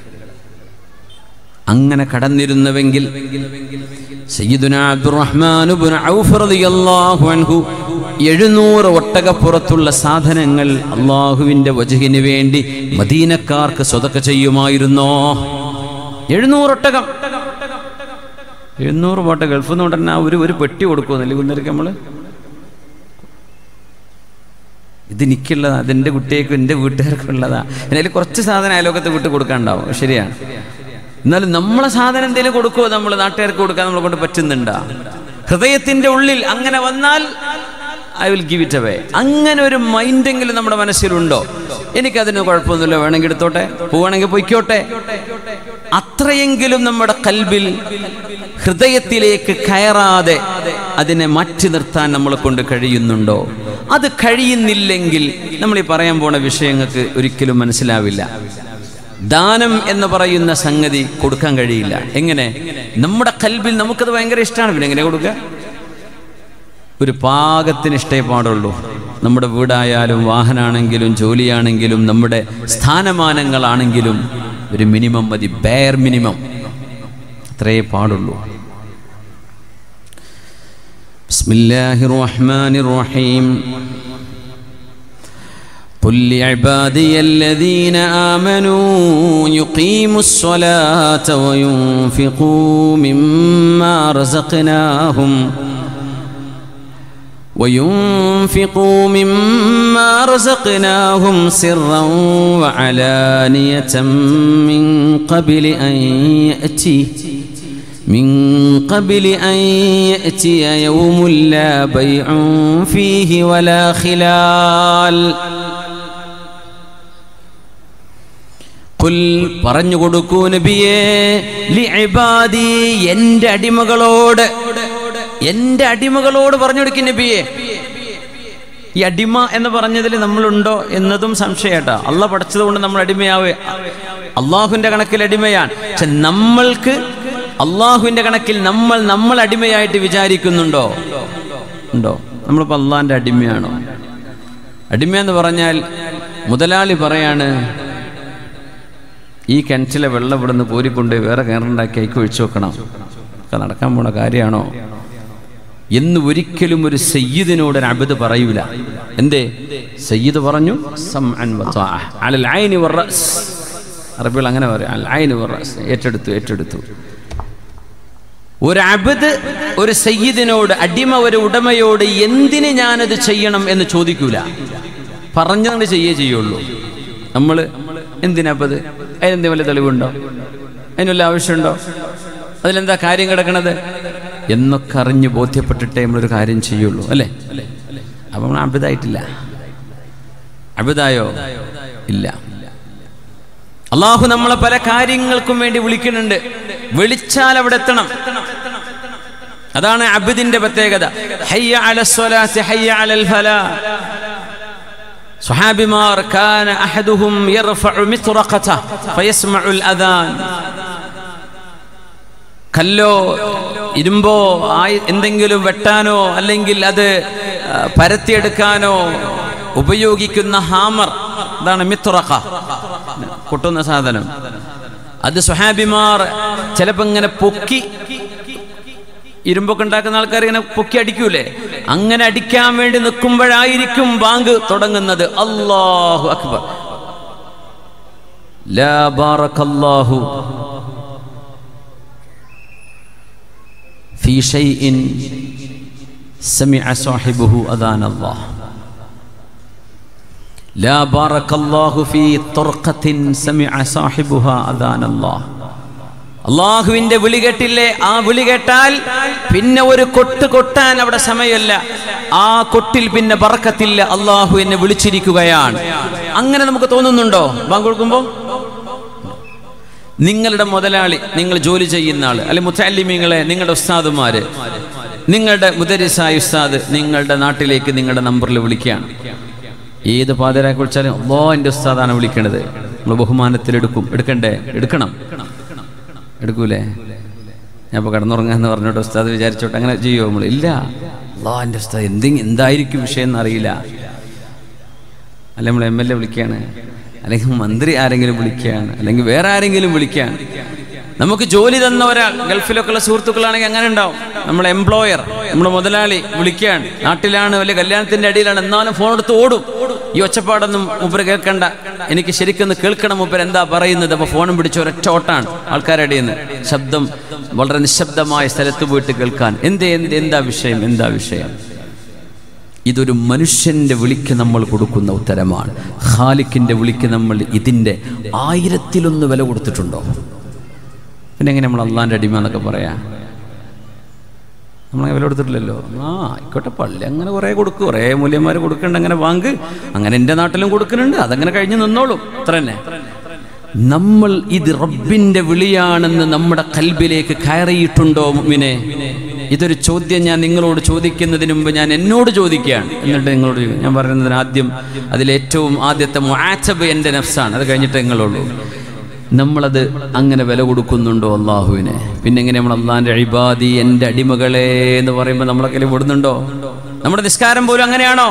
അങ്ങനെ കടന്നിരുന്നുവെങ്കിൽ സയ്യിദുന അബ്ദുറഹ്മാൻ ഇബ്നു ഔഫ് റളിയല്ലാഹു അൻഹു എഴുന്നൂറ് ഒട്ടകപ്പുറത്തുള്ള സാധനങ്ങൾ അള്ളാഹുവിൻ്റെ വജഹിന് വേണ്ടി മദീനക്കാർക്ക് സ്വതക്ക ചെയ്യുമായിരുന്നോ എഴുന്നൂറ് ഒട്ടകം എഴുന്നൂറ് പോട്ടെ ഗൾഫിൽ നിന്ന് ഉടനെ ഒരു ഒരു പെട്ടി കൊടുക്കുമെന്നല്ലേ കുന്നേരക്ക് നമ്മൾ ഇത് എനിക്കുള്ളതാ അതെൻ്റെ കുട്ടിയേക്കും എൻ്റെ വീട്ടുകാർക്കും ഉള്ളതാ എന്നാൽ കുറച്ച് സാധനം അയലോകത്ത് വിട്ട് കൊടുക്കാനുണ്ടാവും ശരിയാണ് എന്നാലും നമ്മളെ സാധനം എന്തെങ്കിലും കൊടുക്കുമോ നമ്മൾ നാട്ടുകാർക്ക് കൊടുക്കാൻ നമ്മളെ കൊണ്ട് പറ്റുന്നുണ്ടാ ഹൃദയത്തിന്റെ ഉള്ളിൽ അങ്ങനെ വന്നാൽ I will give it away അങ്ങനെ ഒരു മൈൻഡെങ്കിലും നമ്മുടെ മനസ്സിലുണ്ടോ എനിക്കതിന് കുഴപ്പമൊന്നുമില്ല വേണമെങ്കിൽ എടുത്തോട്ടെ പോവാണെങ്കിൽ പൊയ്ക്കോട്ടെ അത്രയെങ്കിലും നമ്മുടെ കൽബിൽ ഹൃദയത്തിലേക്ക് കയറാതെ അതിനെ മാറ്റി നിർത്താൻ നമ്മളെ കൊണ്ട് കഴിയുന്നുണ്ടോ അത് കഴിയുന്നില്ലെങ്കിൽ നമ്മൾ ഈ പറയാൻ പോണ വിഷയങ്ങൾക്ക് ഒരിക്കലും മനസ്സിലാവില്ല ദാനം എന്ന് പറയുന്ന സംഗതി കൊടുക്കാൻ കഴിയില്ല എങ്ങനെ നമ്മുടെ കൽബിൽ നമുക്കത് ഭയങ്കര ഇഷ്ടമാണ് പിന്നെ എങ്ങനെ കൊടുക്കുക ഒരു പാകത്തിന് ഇഷ്ടേ പാടുള്ളൂ നമ്മുടെ വീടായാലും വാഹനാണെങ്കിലും ജോലിയാണെങ്കിലും നമ്മുടെ സ്ഥാനമാനങ്ങളാണെങ്കിലും ഒരു മിനിമം മതി ബെയർ മിനിമം അത്രേ പാടുള്ളൂ ബിസ്മില്ലാഹിർ റഹ്മാനിർ റഹീം قل لعبادي الذين آمنوا يقيموا الصلاة وينفقوا مما رزقناهم وينفقوا مما رزقناهم سرا وعلانية من قبل أن يأتي من قبل أن يأتي يوم لا بيع فيه ولا خلال കുൽ പറഞ്ഞു കൊടുക്കൂ നബിയേ ലിഇബാദി എൻ്റെ അടിമകളോട് എൻ്റെ അടിമകളോട് പറഞ്ഞു കൊടുക്കും നബിയേ ഈ അടിമ എന്ന് പറഞ്ഞതിൽ നമ്മളുണ്ടോ എന്നതും സംശയട്ടാ അള്ള പഠിച്ചത് കൊണ്ട് നമ്മൾ അടിമയാവേ അള്ളാഹുവിന്റെ കണക്കിൽ അടിമയാണ് പക്ഷെ നമ്മൾക്ക് അള്ളാഹുവിന്റെ കണക്കിൽ നമ്മൾ നമ്മൾ അടിമയായിട്ട് വിചാരിക്കുന്നുണ്ടോ ഉണ്ടോ നമ്മളിപ്പോൾ അള്ളാഹിന്റെ അടിമയാണോ അടിമ എന്ന് പറഞ്ഞാൽ മുതലാളി പറയാണ് ഈ കിണറ്റിലെ വെള്ളം ഇവിടുന്ന് കോരിക്കൊണ്ട് വേറെ കിണറുണ്ടാക്കി അയക്ക് ഒഴിച്ചു വെക്കണം ഒക്കെ നടക്കാൻ പോണ കാര്യമാണോ എന്ന് ഒരിക്കലും ഒരു സയ്യിദിനോട് ഒരു അബദ് പറയൂല എന്തേ സയ്യിദ് പറഞ്ഞു സംഅൻ വത്വാഅ. അലൽ ഐനി വറസ്. അറബികൾ അങ്ങനെ പറയും അൽ ഐനി വറസ്. ഏറ്റെടുത്തു ഏറ്റെടുത്തു ഒരു അബദ് ഒരു സയ്യിദിനോട് അടിമ ഒരു ഉടമയോട് എന്തിന് ഞാനത് ചെയ്യണം എന്ന് ചോദിക്കൂല പറഞ്ഞുകൊണ്ട് ചെയ്യേ ചെയ്യുള്ളൂ നമ്മൾ എന്തിനപ്പത് അതിനെന്തെങ്കിലും വല്ല തെളിവുണ്ടോ അതിനുള്ള ആവശ്യമുണ്ടോ അതിലെന്താ കാര്യം കിടക്കണത് എന്നൊക്കെ അറിഞ്ഞ് ബോധ്യപ്പെട്ടിട്ടേ നമ്മളൊരു കാര്യം ചെയ്യുള്ളൂ അല്ലേ അപ്പം നമ്മൾ അബിതായിട്ടില്ല അബിതായോ ഇല്ല അള്ളാഹു നമ്മളെ പല കാര്യങ്ങൾക്കും വേണ്ടി വിളിക്കുന്നുണ്ട് വിളിച്ചാൽ അവിടെ എത്തണം അതാണ് അബിദിന്റെ പ്രത്യേകത ഹയ്യ അലസ്വലാത്തി ഹയ്യ അലൽ ഫലാ സ്വഹാബിമാർ കാന അഹദുഹും യർഫഉ മിത്റഖത ഫയസ്മഉൽ അദാൻ കല്ലോ ഇരുമ്പോ ആയി എന്തെങ്കിലും വെട്ടാനോ അല്ലെങ്കിൽ അത് ആ, പരത്തിയെടുക്കാനോ ഉപയോഗിക്കുന്ന ഹാമർ അതാണ് മിത്രഖ കൊട്ടുന്ന സാധനം അത് സ്വഹാബിമാർ ചിലപ്പോ ഇങ്ങനെ പൊക്കി ഇരുമ്പൊക്കെ ഉണ്ടാക്കുന്ന ആൾക്കാർ ഇങ്ങനെ പൊക്കി അടിക്കൂലേ അങ്ങനെ അടിക്കാൻ വേണ്ടി നിൽക്കുമ്പോഴായിരിക്കും ബാങ്ക് തുടങ്ങുന്നത് അല്ലാഹു അക്ബർ ലാ ബാറക്കല്ലാഹു في شيء سمع صاحبه أذان الله لا بارك الله في طرقة سمع صاحبها أذان الله അള്ളാഹുവിന്റെ വിളി കേട്ടില്ലേ ആ വിളി കേട്ടാൽ പിന്നെ ഒരു കൊട്ട് കൊട്ടാൻ അവിടെ സമയമല്ല ആ കൊട്ടിൽ പിന്നെ പറക്കത്തില്ല അള്ളാഹു എന്നെ വിളിച്ചിരിക്കുകയാണ് അങ്ങനെ നമുക്ക് തോന്നുന്നുണ്ടോ ബാങ്ക് കൊടുക്കുമ്പോ നിങ്ങളുടെ മുതലാളി നിങ്ങൾ ജോലി ചെയ്യുന്ന ആള് അല്ലെ മുത്തല്ലിമീങ്ങളെ നിങ്ങളുടെ ഉസ്താദുമാര് നിങ്ങളുടെ മുദരിസായ ഉസ്താദ് നിങ്ങളുടെ നാട്ടിലേക്ക് നിങ്ങളുടെ നമ്പറിൽ വിളിക്കുകയാണ് ഏത് പാതിരാക്ക് വിളിച്ചാലും അല്ലോ എൻ്റെ ഉസ്താദാണ് വിളിക്കണത് നമ്മൾ ബഹുമാനത്തിൽ എടുക്കും എടുക്കണ്ടേ എടുക്കണം എടുക്കൂലേ ഞാൻ ഇപ്പോൾ കിടന്നുറങ്ങാന്ന് പറഞ്ഞോട്ട് ഉസ്താദ് വിചാരിച്ചോട്ടെ അങ്ങനെ ചെയ്യുമോ നമ്മൾ ഇല്ല അല്ലോ എൻ്റെ ഉസ്താദ് എന്തെങ്കിലും എന്തായിരിക്കും വിഷയം എന്നറിയില്ല അല്ലെ നമ്മൾ എം എൽ എ വിളിക്കുകയാണ് അല്ലെങ്കിൽ മന്ത്രി ആരെങ്കിലും വിളിക്കുകയാണ് അല്ലെങ്കിൽ വേറെ ആരെങ്കിലും വിളിക്കുകയാണ് നമുക്ക് ജോലി തന്ന ഒരാൾ ഗൾഫിലൊക്കെ ഉള്ള സുഹൃത്തുക്കളാണെങ്കിൽ അങ്ങനെ ഉണ്ടാവും നമ്മുടെ എംപ്ലോയർ നമ്മുടെ മുതലാളി വിളിക്കുകയാണ് നാട്ടിലാണ് വലിയ കല്യാണത്തിന്റെ അടിയിലാണ് എന്നാലും ഫോൺ എടുത്ത് ഓടും ഈ ഒച്ചപ്പാടൊന്നും മൂപ്പര് കേൾക്കണ്ട എനിക്ക് ശരിക്കൊന്ന് കേൾക്കണം മൂപ്പര് എന്താ പറയുന്നത് അപ്പൊ ഫോണും പിടിച്ച ഒരൊറ്റ ഓട്ടാണ് ആൾക്കാരുടെ ഇടയിൽ നിന്ന് ശബ്ദം വളരെ നിശബ്ദമായ സ്ഥലത്ത് പോയിട്ട് കേൾക്കാൻ എന്തേ എന്ത് എന്താ വിഷയം എന്താ വിഷയം ഇതൊരു മനുഷ്യന്റെ വിളിക്ക് നമ്മൾ കൊടുക്കുന്ന ഉത്തരമാണ് ഖാലിക്കിന്റെ വിളിക്ക് നമ്മൾ ഇതിൻ്റെ ആയിരത്തിലൊന്ന് വില കൊടുത്തിട്ടുണ്ടോ പിന്നെ എങ്ങനെ നമ്മൾ അള്ളാൻ്റെ അടിമ എന്നൊക്കെ പറയാ നമ്മളങ്ങനെ വില കൊടുത്തിട്ടില്ലല്ലോ ആ ആയിക്കോട്ടെ പള്ളി അങ്ങനെ കുറേ കൊടുക്കും കുറേ മൂല്യന്മാർ കൊടുക്കുന്നുണ്ട് അങ്ങനെ വാങ്ക് അങ്ങനെ എൻ്റെ നാട്ടിലും കൊടുക്കുന്നുണ്ട് അതങ്ങനെ കഴിഞ്ഞ് നിന്നോളും അത്ര തന്നെ നമ്മൾ ഇത് റബ്ബിന്റെ വിളിയാണെന്ന് നമ്മുടെ കൽബിലേക്ക് കയറിയിട്ടുണ്ടോ മുമിനെ ഇതൊരു ചോദ്യം ഞാൻ നിങ്ങളോട് ചോദിക്കുന്നതിന് മുമ്പ് ഞാൻ എന്നോട് ചോദിക്കുകയാണ് എന്നിട്ട് നിങ്ങളോട് ചോദിക്കും. ഞാൻ പറയുന്നതിന് ആദ്യം അതിലേറ്റവും ആദ്യത്തെ മുആറ്റബ് എൻ്റെ നഫ്സാണ് അത് കഴിഞ്ഞിട്ട് നിങ്ങളുള്ളൂ നമ്മളത് അങ്ങനെ വില കൊടുക്കുന്നുണ്ടോ അള്ളാഹുവിനെ പിന്നെ എങ്ങനെ നമ്മൾ അള്ളാഹിൻ്റെ അഴിബാദി എൻ്റെ അടിമകളെ എന്ന് പറയുമ്പോൾ നമ്മളൊക്കെ വിടുന്നുണ്ടോ നമ്മുടെ നിസ്കാരം പോലും അങ്ങനെയാണോ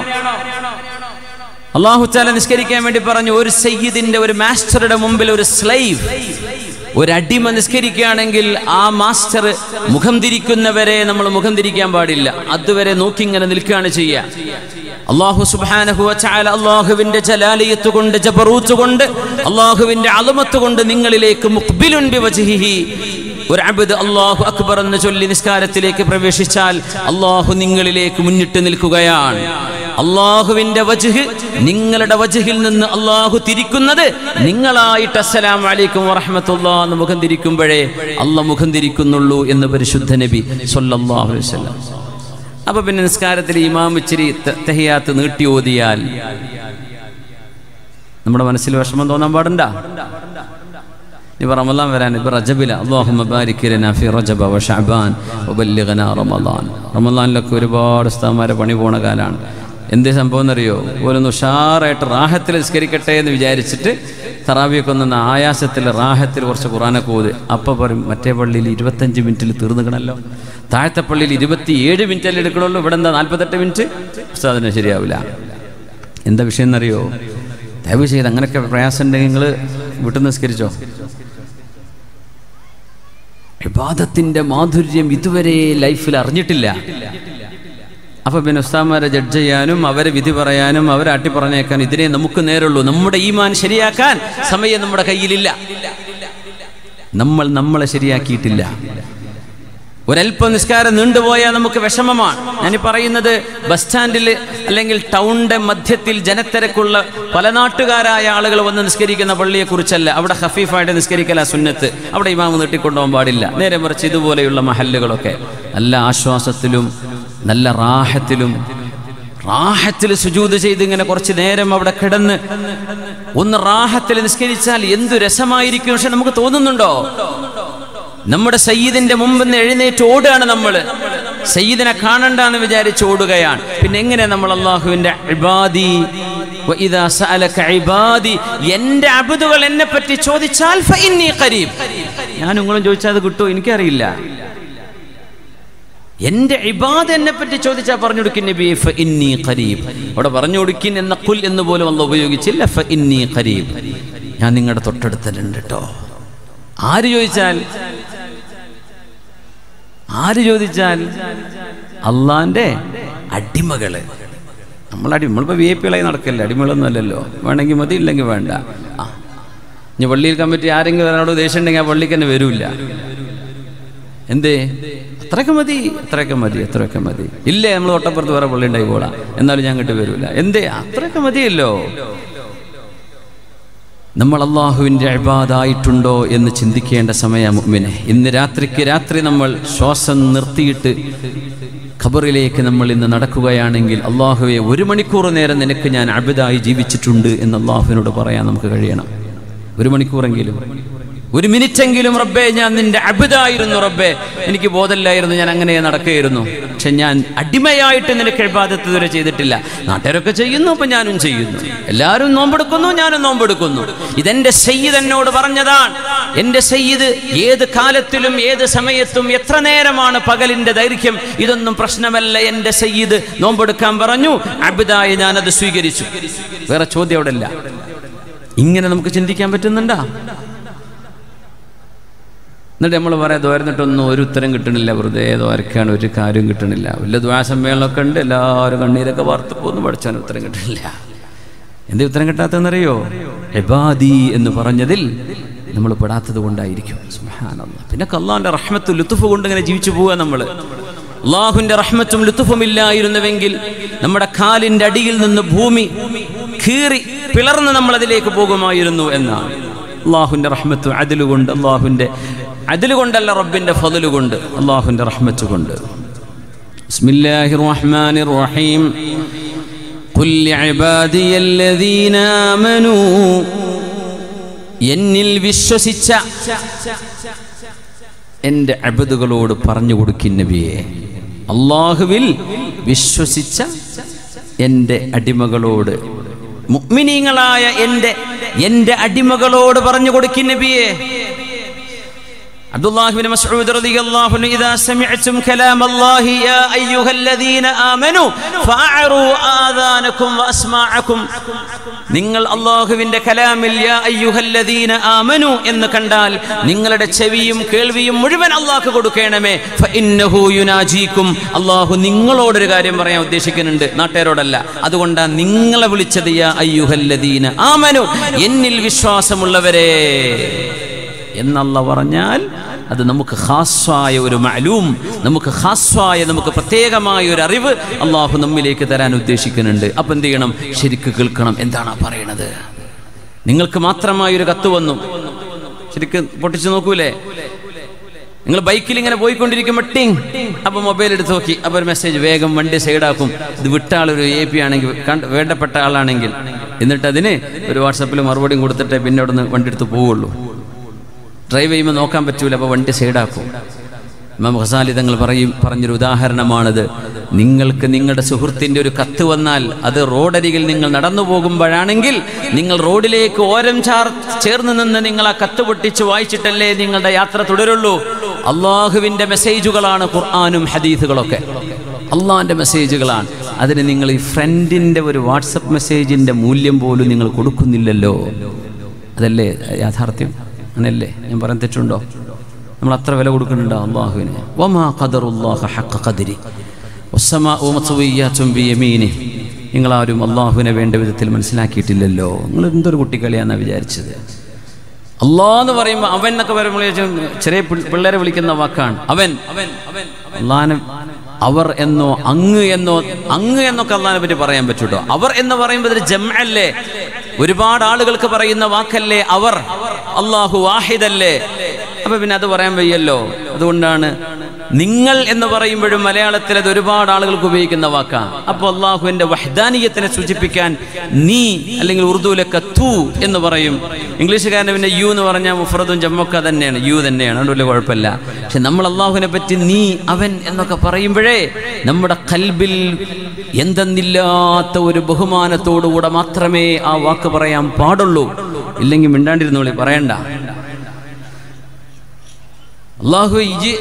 അള്ളാഹു താല നിസ്കരിക്കാൻ വേണ്ടി പറഞ്ഞു ഒരു സയ്യിദിന്റെ ഒരു മാസ്റ്ററുടെ മുമ്പിൽ ഒരു സ്ലൈവ് ഒരു അടിമ നിസ്കരിക്കുകയാണെങ്കിൽ ആ മാസ്റ്റർ മുഖം തിരിക്കുന്നവരെ നമ്മൾ മുഖം തിരിക്കാൻ പാടില്ല അതുവരെ നോക്കി ഇങ്ങനെ നിൽക്കുകയാണ് ചെയ്യുക അള്ളാഹു സുബാനഹു ചാല അള്ളാഹുവിന്റെ ജലാലിയത്ത് കൊണ്ട് ജബറൂത്ത് കൊണ്ട് അള്ളാഹുവിന്റെ അളുമത്ത് കൊണ്ട് നിങ്ങളിലേക്ക് മുഖ്ബിലുൻ ബിവജ്ഹിഹി ഒരു അബദ് അള്ളാഹു അക്ബർ എന്ന് ചൊല്ലി നിസ്കാരത്തിലേക്ക് പ്രവേശിച്ചാൽ അള്ളാഹു നിങ്ങളിലേക്ക് മുന്നിട്ട് നിൽക്കുകയാണ് അള്ളാഹുവിന്റെ വജുഹ് നിങ്ങളുടെ വജുഹിൽ നിന്ന് അള്ളാഹു തിരിക്കുന്നത് നിങ്ങളായിട്ട് അസ്സലാം വലൈക്കും വറഹമത്തുള്ള എന്ന് മുഖം തിരിക്കുമ്പോഴേ അല്ല മുഖം തിരിക്കുന്നുള്ളൂ എന്ന് പരിശുദ്ധ നബി സല്ലല്ലാഹു അലൈഹി വസല്ലം അപ്പൊ പിന്നെ നിസ്കാരത്തിൽ ഇമാം ഇച്ചിരി ത- തഹിയാത്ത് നീട്ടി ഓതിയാൽ നമ്മുടെ മനസ്സിൽ വിഷമം തോന്നാൻ പാടണ്ട ഇപ്പൊ റമദാൻ വരാൻ ഇപ്പൊ റജബില അള്ളാഹുമ്മ ബാരിക് ലനാ ഫി റജബ വ ശഅബാൻ വബല്ലിഗ്നാ റമദാൻ റമദാനിലൊക്കെ ഒരുപാട് ഉസ്താമാരെ പണി പോണ കാലാണ് എന്ത് സംഭവം എന്നറിയോ ഓരോന്ന് ഉഷാറായിട്ട് റാഹത്തിൽ നിസ്കരിക്കട്ടെ എന്ന് വിചാരിച്ചിട്ട് തറാവിയൊക്കെ ഒന്ന് ആയാസത്തിൽ റാഹത്തിൽ കുറച്ച് ഖുറാനൊക്കെ ഓത് അപ്പം പറയും മറ്റേ പള്ളിയിൽ ഇരുപത്തഞ്ച് മിനിറ്റിൽ തീർന്നുകണല്ലോ താഴത്തെ പള്ളിയിൽ ഇരുപത്തിയേഴ് മിനിറ്റല്ലേ എടുക്കണുള്ളൂ ഇവിടെ എന്താ നാൽപ്പത്തെട്ട് മിനിറ്റ് ഉസ്താദിന് ശരിയാവില്ല എന്താ വിഷയം എന്നറിയോ ദയവ് ചെയ്ത് അങ്ങനെയൊക്കെ പ്രയാസം ഉണ്ടെങ്കിൽ നിങ്ങൾ വീട്ടിൽ നിന്ന് നിസ്കരിച്ചോ വിവാദത്തിന്റെ മാധുര്യം ഇതുവരെ ലൈഫിൽ അറിഞ്ഞിട്ടില്ല അപ്പൊ പിന്നെ ഉസ്താമാരെ ജഡ്ജ് ചെയ്യാനും അവരെ വിധി പറയാനും അവരെ അട്ടി പറഞ്ഞേക്കാൻ ഇതിനെ നമുക്ക് നേരുള്ളൂ നമ്മുടെ ഈമാൻ ശരിയാക്കാൻ സമയം നമ്മുടെ കയ്യിലില്ല നമ്മൾ നമ്മളെ ശരിയാക്കിയിട്ടില്ല ഒരല്പം നിസ്കാരം നീണ്ടുപോയാൽ നമുക്ക് വിഷമമാണ് ഞാൻ പറയുന്നത് ബസ് സ്റ്റാൻഡിൽ അല്ലെങ്കിൽ ടൗണിന്റെ മധ്യത്തിൽ ജനത്തിരക്കുള്ള പല നാട്ടുകാരായ ആളുകൾ വന്ന് നിസ്കരിക്കുന്ന പള്ളിയെ കുറിച്ചല്ല അവിടെ ഹഫീഫായിട്ട് നിസ്കരിക്കല സുന്നത്ത് അവിടെ ഇമാമ് നീട്ടിക്കൊണ്ടുപോകാൻ പാടില്ല നേരെ മറിച്ച് ഇതുപോലെയുള്ള മഹല്ലുകളൊക്കെ നല്ല ആശ്വാസത്തിലും നല്ല റാഹത്തിലും റാഹത്തിൽ സുജൂത് ചെയ്ത് ഇങ്ങനെ കുറച്ച് നേരം അവിടെ കിടന്ന് ഒന്ന് റാഹത്തിൽ നിസ്കരിച്ചാൽ എന്തു രസമായിരിക്കും പക്ഷെ നമുക്ക് തോന്നുന്നുണ്ടോ നമ്മുടെ സയ്യിദിന്റെ മുമ്പ് നിന്ന് എഴുന്നേറ്റ് ഓടുകയാണ് നമ്മൾ സയ്യിദിനെ കാണണ്ടെന്ന് വിചാരിച്ച് ഓടുകയാണ് പിന്നെ എങ്ങനെ നമ്മൾ അള്ളാഹുവിന്റെ ഇബാദി വഇദാ സഅലക ഇബാദി എന്റെ അബുദുകൾ എന്നെ പറ്റി ചോദിച്ചാൽ ഫഇന്നി ഖരീബ് ഞാൻ നിങ്ങളും ചോദിച്ചാൽ അത് കിട്ടുമോ എനിക്കറിയില്ല എന്റെ ഇബാദ് എന്നെ പറ്റി ചോദിച്ചാൽ പറഞ്ഞു കൊടുക്കും നബി ഫഇന്നി ഖരീബ് അവിടെ പറഞ്ഞു കൊടുക്കിൻ എന്ന കുൽ എന്ന് പോലും അല്ല ഉപയോഗിച്ചില്ല ഫഇന്നി ഖരീബ് ഞാൻ നിങ്ങളുടെ തൊട്ടടുത്തലുണ്ട് കേട്ടോ ആര് ചോദിച്ചാൽ ആര് ചോദിച്ചാൽ അള്ളാന്റെ അടിമകള് നമ്മളടി നമ്മളിപ്പോൾ വി ഐ പികളായി നടക്കില്ല അടിമകളൊന്നും അല്ലല്ലോ വേണമെങ്കിൽ മതി ഇല്ലെങ്കിൽ വേണ്ട ആ ഇനി പള്ളിയിൽ കമ്മിറ്റി ആരെങ്കിലും ഒരാളോട് ദേഷ്യം ഉണ്ടെങ്കിൽ ആ പള്ളിക്ക് തന്നെ വരൂല്ല എന്തേ അത്രയൊക്കെ മതി അത്രയൊക്കെ മതി അത്രയൊക്കെ മതി ഇല്ലേ നമ്മൾ തൊട്ടപ്പുറത്ത് വേറെ പള്ളി ഉണ്ടായിക്കോളാം എന്നാലും ഞാൻ കിട്ടി വരൂല എന്തേ അത്രയൊക്കെ മതിയല്ലോ നമ്മൾ അള്ളാഹുവിൻ്റെ അഴിബാദായിട്ടുണ്ടോ എന്ന് ചിന്തിക്കേണ്ട സമയം മുമ്പിനെ ഇന്ന് രാത്രിക്ക് രാത്രി നമ്മൾ ശ്വാസം നിർത്തിയിട്ട് ഖബറിലേക്ക് നമ്മൾ ഇന്ന് നടക്കുകയാണെങ്കിൽ അള്ളാഹുവെ ഒരു മണിക്കൂർ നേരം നിനക്ക് ഞാൻ അബിതായി ജീവിച്ചിട്ടുണ്ട് എന്ന് അള്ളാഹുവിനോട് പറയാൻ നമുക്ക് കഴിയണം ഒരു മണിക്കൂറെങ്കിലും ഒരു മിനിറ്റെങ്കിലും റബ്ബേ ഞാൻ നിന്റെ അബിതായിരുന്നു റബ്ബേ എനിക്ക് ബോധമില്ലായിരുന്നു ഞാൻ അങ്ങനെ നടക്കുകയായിരുന്നു പക്ഷെ ഞാൻ അടിമയായിട്ട് നിനക്ക് എഴുപാദത്ത് ഇതുവരെ ചെയ്തിട്ടില്ല നാട്ടുകാരൊക്കെ ചെയ്യുന്നു അപ്പൊ ഞാനും ചെയ്യുന്നു എല്ലാവരും നോമ്പെടുക്കുന്നു ഞാനും നോമ്പെടുക്കുന്നു ഇതെന്റെ സയ്യിദ് എന്നോട് പറഞ്ഞതാണ് എന്റെ സയ്യിദ് ഏത് കാലത്തിലും ഏത് സമയത്തും എത്ര നേരമാണ് പകലിന്റെ ദൈർഘ്യം ഇതൊന്നും പ്രശ്നമല്ല എന്റെ സയ്യിദ് നോമ്പെടുക്കാൻ പറഞ്ഞു അബിതായി ഞാനത് സ്വീകരിച്ചു വേറെ ചോദ്യം അവിടെ ഇല്ല ഇങ്ങനെ നമുക്ക് ചിന്തിക്കാൻ പറ്റുന്നുണ്ടാ എന്നിട്ട് നമ്മൾ പറയാം ദോരന്നിട്ടൊന്നും ഒരു ഉത്തരം കിട്ടണില്ല വെറുതെ ദോരക്കാണ് ഒരു കാര്യം കിട്ടണില്ല വലിയ ദ്വാസമ്മേളനമൊക്കെ ഉണ്ട് എല്ലാവരും കണ്ണീരൊക്കെ വാർത്ത് പോകുന്നു പഠിച്ചാൻ ഉത്തരം കിട്ടണില്ല എന്തേ ഉത്തരം കിട്ടാത്തതെന്നറിയോ എബാദി എന്ന് പറഞ്ഞതിൽ നമ്മൾ പെടാത്തത് കൊണ്ടായിരിക്കും സുബ്ഹാനല്ലാഹ്. പിന്നെ കല്ലാന്റെ റഹ്മത്ത് ലുത്തുഫ് കൊണ്ട് ഇങ്ങനെ ജീവിച്ചു പോവുക നമ്മൾ അള്ളാഹുവിന്റെ റഹ്മത്തും ലുത്തുഫും ഇല്ലായിരുന്നുവെങ്കിൽ നമ്മുടെ കാലിന്റെ അടിയിൽ നിന്ന് ഭൂമി കീറി പിളർന്ന് നമ്മൾ അതിലേക്ക് പോകുമായിരുന്നു എന്നാണ് അള്ളാഹുവിന്റെ റഹ്മത്ത് അതിലുകൊണ്ട് അള്ളാഹുവിന്റെ അതിലുകൊണ്ടല്ല റബ്ബിന്റെ ഫضل കൊണ്ട് അള്ളാഹുവിന്റെ റഹ്മത്ത് കൊണ്ട് ബിസ്മില്ലാഹിർ റഹ്മാനിർ റഹീം قل لعبادي الذين آمنوا എന്നിൽ വിശ്വസിച്ച എൻ്റെ അബദുകളോട് പറഞ്ഞു കൊടുക്കും നബിയെ അള്ളാഹുവിൽ വിശ്വസിച്ച എൻ്റെ അടിമകളോട് മുഅ്മിനീങ്ങളായ എൻ്റെ എൻ്റെ അടിമകളോട് പറഞ്ഞു കൊടുക്കും നബിയെ عبد الله بن مسعود رضي الله عنه إذا سمعتم كلام الله يا أيها الذين آمنوا فأعروا آذانكم وأسماعكم നിങ്ങൾ അള്ളാഹുവിന്റെ കലാമിൽ യാ അയ്യുഹല്ലദീന ആമനു എന്ന് കണ്ടാൽ നിങ്ങളുടെ ചെവിയും കേൾവിയും മുഴുവൻ അള്ളാഹ് കൊടുക്കണമേ ഫഇന്നഹു യുനാജീക്കും അള്ളാഹു നിങ്ങളോടൊരു കാര്യം പറയാൻ ഉദ്ദേശിക്കുന്നുണ്ട് നാട്ടുകാരോടല്ല അതുകൊണ്ടാണ് നിങ്ങളെ വിളിച്ചത് യാ അയ്യുഹല്ലദീന ആമനു എന്നിൽ വിശ്വാസമുള്ളവരെ എന്നല്ല പറഞ്ഞാൽ അത് നമുക്ക് ഖാസ്വായ ഒരു മഅലൂം നമുക്ക് ഖാസ്വായ നമുക്ക് പ്രത്യേകമായ ഒരു അറിവ് അള്ളാഹു നമ്മിലേക്ക് തരാൻ ഉദ്ദേശിക്കുന്നുണ്ട് അപ്പം എന്ത് ചെയ്യണം ശരിക്ക് കേൾക്കണം എന്താണ് ആ പറയണത് നിങ്ങൾക്ക് മാത്രമായ ഒരു കത്ത് വന്നു ശരിക്ക് പൊട്ടിച്ചു നോക്കൂലേ നിങ്ങൾ ബൈക്കിൽ ഇങ്ങനെ പോയിക്കൊണ്ടിരിക്കുമ്പോൾ ടിങ് അപ്പൊ മൊബൈൽ എടുത്ത് നോക്കി അപ്പൊ ഒരു മെസ്സേജ് വേഗം വണ്ടി സൈഡാക്കും ഇത് വിട്ട ആളൊരു എ പി ആണെങ്കിൽ കണ്ട് വേണ്ടപ്പെട്ട ആളാണെങ്കിൽ എന്നിട്ട് അതിന് ഒരു വാട്സപ്പിൽ മറുപടിയും കൊടുത്തിട്ടേ പിന്നെ അവിടെ നിന്ന് വണ്ടി എടുത്ത് പോവുള്ളൂ ഡ്രൈവ് ചെയ്യുമ്പോൾ നോക്കാൻ പറ്റൂല അപ്പോൾ വണ്ടി സൈഡാക്കും ഇമാം ഖസാലി തങ്ങൾ പറയും പറഞ്ഞൊരു ഉദാഹരണമാണിത് നിങ്ങൾക്ക് നിങ്ങളുടെ സുഹൃത്തിൻ്റെ ഒരു കത്ത് വന്നാൽ അത് റോഡരികിൽ നിങ്ങൾ നടന്നു പോകുമ്പോഴാണെങ്കിൽ നിങ്ങൾ റോഡിലേക്ക് ഓരം ചാർ ചേർന്ന് നിന്ന് നിങ്ങൾ ആ കത്ത് പൊട്ടിച്ച് വായിച്ചിട്ടല്ലേ നിങ്ങളുടെ യാത്ര തുടരുള്ളൂ അള്ളാഹുവിൻ്റെ മെസ്സേജുകളാണ് ഖുർആാനും ഹദീസുകളൊക്കെ അള്ളാഹിൻ്റെ മെസ്സേജുകളാണ് അതിന് നിങ്ങൾ ഈ ഫ്രണ്ടിൻ്റെ ഒരു വാട്സപ്പ് മെസ്സേജിൻ്റെ മൂല്യം പോലും നിങ്ങൾ കൊടുക്കുന്നില്ലല്ലോ അതല്ലേ യാഥാർത്ഥ്യം അങ്ങനെയല്ലേ ഞാൻ പറയാൻ തെറ്റുണ്ടോ നമ്മൾ അത്ര വില കൊടുക്കുന്നുണ്ടോ അള്ളാഹുവിന് വമാ ഖദറുല്ലാഹ ഹഖ ഖദരി വസ്സമാഉ മത്സുവിയ്യാത്തും ബിയമീനി നിങ്ങളാരും അള്ളാഹുവിനെ വേണ്ട വിധത്തിൽ മനസ്സിലാക്കിയിട്ടില്ലല്ലോ നിങ്ങൾ എന്തൊരു കുട്ടിക്കളിയാന്നാ വിചാരിച്ചത് അള്ളാ എന്ന് പറയുമ്പോൾ അവൻ എന്നൊക്കെ പറയുമ്പോൾ ചെറിയ പിൾ- പിള്ളേരെ വിളിക്കുന്ന വാക്കാണ് അവൻ അള്ളാഹനെ അവർ എന്നോ അങ്ങ് എന്നോ അങ്ങ് എന്നൊക്കെ അള്ളാഹിനെ പറ്റി പറയാൻ പറ്റൂട്ടോ അവർ എന്ന് പറയുമ്പോൾ ഇതൊരു ജംഅല്ലേ ഒരുപാട് ആളുകൾക്ക് പറയുന്ന വാക്കല്ലേ അവർ അള്ളാഹു വാഹിദല്ലേ അപ്പൊ പിന്നെ അത് പറയാൻ വയ്യല്ലോ അതുകൊണ്ടാണ് നിങ്ങൾ എന്ന് പറയുമ്പോഴും മലയാളത്തിൽ അത് ഒരുപാട് ആളുകൾക്ക് ഉപയോഗിക്കുന്ന വാക്കാണ് അപ്പോൾ അള്ളാഹുവിന്റെ വഹദാനീയത്തിനെ സൂചിപ്പിക്കാൻ നീ അല്ലെങ്കിൽ ഉറുദുവിലൊക്കെ തു എന്ന് പറയും ഇംഗ്ലീഷുകാരന് പിന്നെ യു എന്ന് പറഞ്ഞാൽ മുഫറദും ജമ്മൊക്കെ തന്നെയാണ് യു തന്നെയാണ് അതുകൊണ്ട് വലിയ കുഴപ്പമില്ല പക്ഷെ നമ്മൾ അള്ളാഹുവിനെ പറ്റി നീ അവൻ എന്നൊക്കെ പറയുമ്പോഴേ നമ്മുടെ കൽബിൽ എന്തെന്നില്ലാത്ത ഒരു ബഹുമാനത്തോടുകൂടെ മാത്രമേ ആ വാക്ക് പറയാൻ പാടുള്ളൂ ഇല്ലെങ്കിൽ മിണ്ടാണ്ടിരുന്നോളി പറയണ്ട അള്ളാഹു ഇജി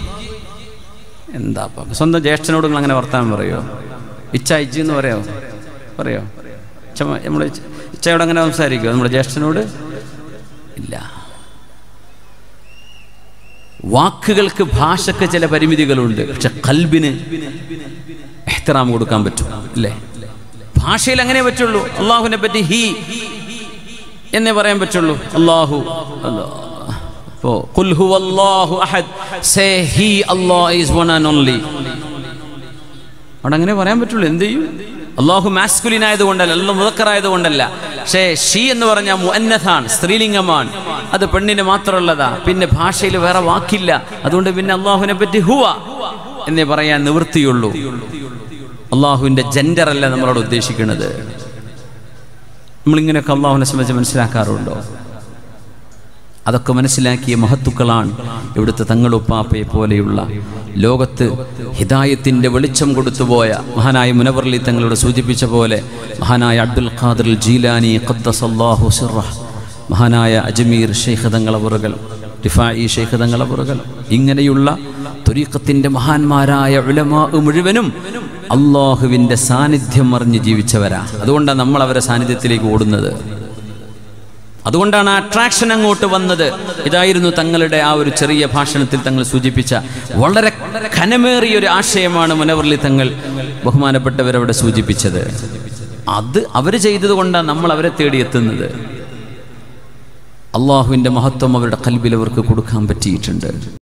എന്താ ഇപ്പൊ? സ്വന്തം ജ്യേഷ്ഠനോട് നിങ്ങൾ അങ്ങനെ വർത്താനം പറയോ ഇച്ച ഇജ്ജി എന്ന് പറയോ പറയോ ഇച്ച നമ്മൾ ഇച്ചയോട് അങ്ങനെ സംസാരിക്കുമോ നമ്മുടെ ജ്യേഷ്ഠനോട് ഇല്ല വാക്കുകൾക്ക് ഭാഷക്ക് ചില പരിമിതികളുണ്ട് പക്ഷെ കൽബിന് എഹ്തറാം കൊടുക്കാൻ പറ്റും അല്ലേ ഭാഷയിൽ അങ്ങനെ പറ്റുള്ളൂ അള്ളാഹുവിനെ പറ്റി ഹി എന്നേ പറയാൻ പറ്റുള്ളൂ അള്ളാഹു അപ്പോ ഖുൽ ഹുവല്ലാഹു അഹദ് say he Allah is one and only അവിടെ അങ്ങനെ പറയാൻ പറ്റുള്ളൂ എന്ത് ചെയ്യും അള്ളാഹു മാസ്കുലിൻ ആയതുകൊണ്ടല്ല അല്ല മുതക്കറായതുകൊണ്ടല്ല പക്ഷേ ഷീ എന്ന് പറഞ്ഞാൽ മുഅന്നഥാണ് സ്ത്രീലിംഗമാണ് അത് പെണ്ണിന് മാത്രമുള്ളതാ പിന്നെ ഭാഷയിൽ വേറെ വാക്കില്ല അതുകൊണ്ട് പിന്നെ അള്ളാഹുവിനെ പറ്റി ഹുവ എന്നേ പറയാൻ നിവൃത്തിയുള്ളൂ അള്ളാഹുവിൻ്റെ ജെൻഡർ അല്ല നമ്മളോട് ഉദ്ദേശിക്കുന്നത് നമ്മളിങ്ങനെയൊക്കെ അള്ളാഹുവിനെ സംബന്ധിച്ച് മനസ്സിലാക്കാറുണ്ടോ അതൊക്കെ മനസ്സിലാക്കിയ മഹത്തുക്കളാണ് ഇവിടുത്തെ തങ്ങളുപ്പാപ്പയെ പോലെയുള്ള ലോകത്ത് ഹിദായത്തിൻ്റെ വെളിച്ചം കൊടുത്തുപോയ മഹാനായ മുനവർലി തങ്ങളോട് സൂചിപ്പിച്ച പോലെ മഹാനായ അബ്ദുൽ ഖാദർ ജീലാനി ഖദ്ദസല്ലാഹു സിറഹ് മഹാനായ അജ്മീർ ഷെയ്ഖ് തങ്ങളവറുകൾ ഡിഫായി ഷെയ്ഖ് തങ്ങളവറുകൾ ഇങ്ങനെയുള്ള തുരീഖത്തിൻ്റെ മഹാന്മാരായ ഉലമാ മുഴുവനും അള്ളാഹുവിൻ്റെ സാന്നിധ്യം അറിഞ്ഞ് ജീവിച്ചവരാ അതുകൊണ്ടാണ് നമ്മൾ അവരെ സാന്നിധ്യത്തിലേക്ക് ഓടുന്നത് അതുകൊണ്ടാണ് ആ അട്രാക്ഷൻ അങ്ങോട്ട് വന്നത് ഇതായിരുന്നു തങ്ങളുടെ ആ ഒരു ചെറിയ ഭാഷണത്തിൽ തങ്ങൾ സൂചിപ്പിച്ച വളരെ ഖനമേറിയ ഒരു ആശയമാണ് മുനവർലി തങ്ങൾ ബഹുമാനപ്പെട്ടവരവിടെ സൂചിപ്പിച്ചത് അത് അവർ ചെയ്തത് കൊണ്ടാണ് നമ്മൾ അവരെ തേടിയെത്തുന്നത് അള്ളാഹുവിൻ്റെ മഹത്വം അവരുടെ കൽബിൽ അവർക്ക് കൊടുക്കാൻ പറ്റിയിട്ടുണ്ട്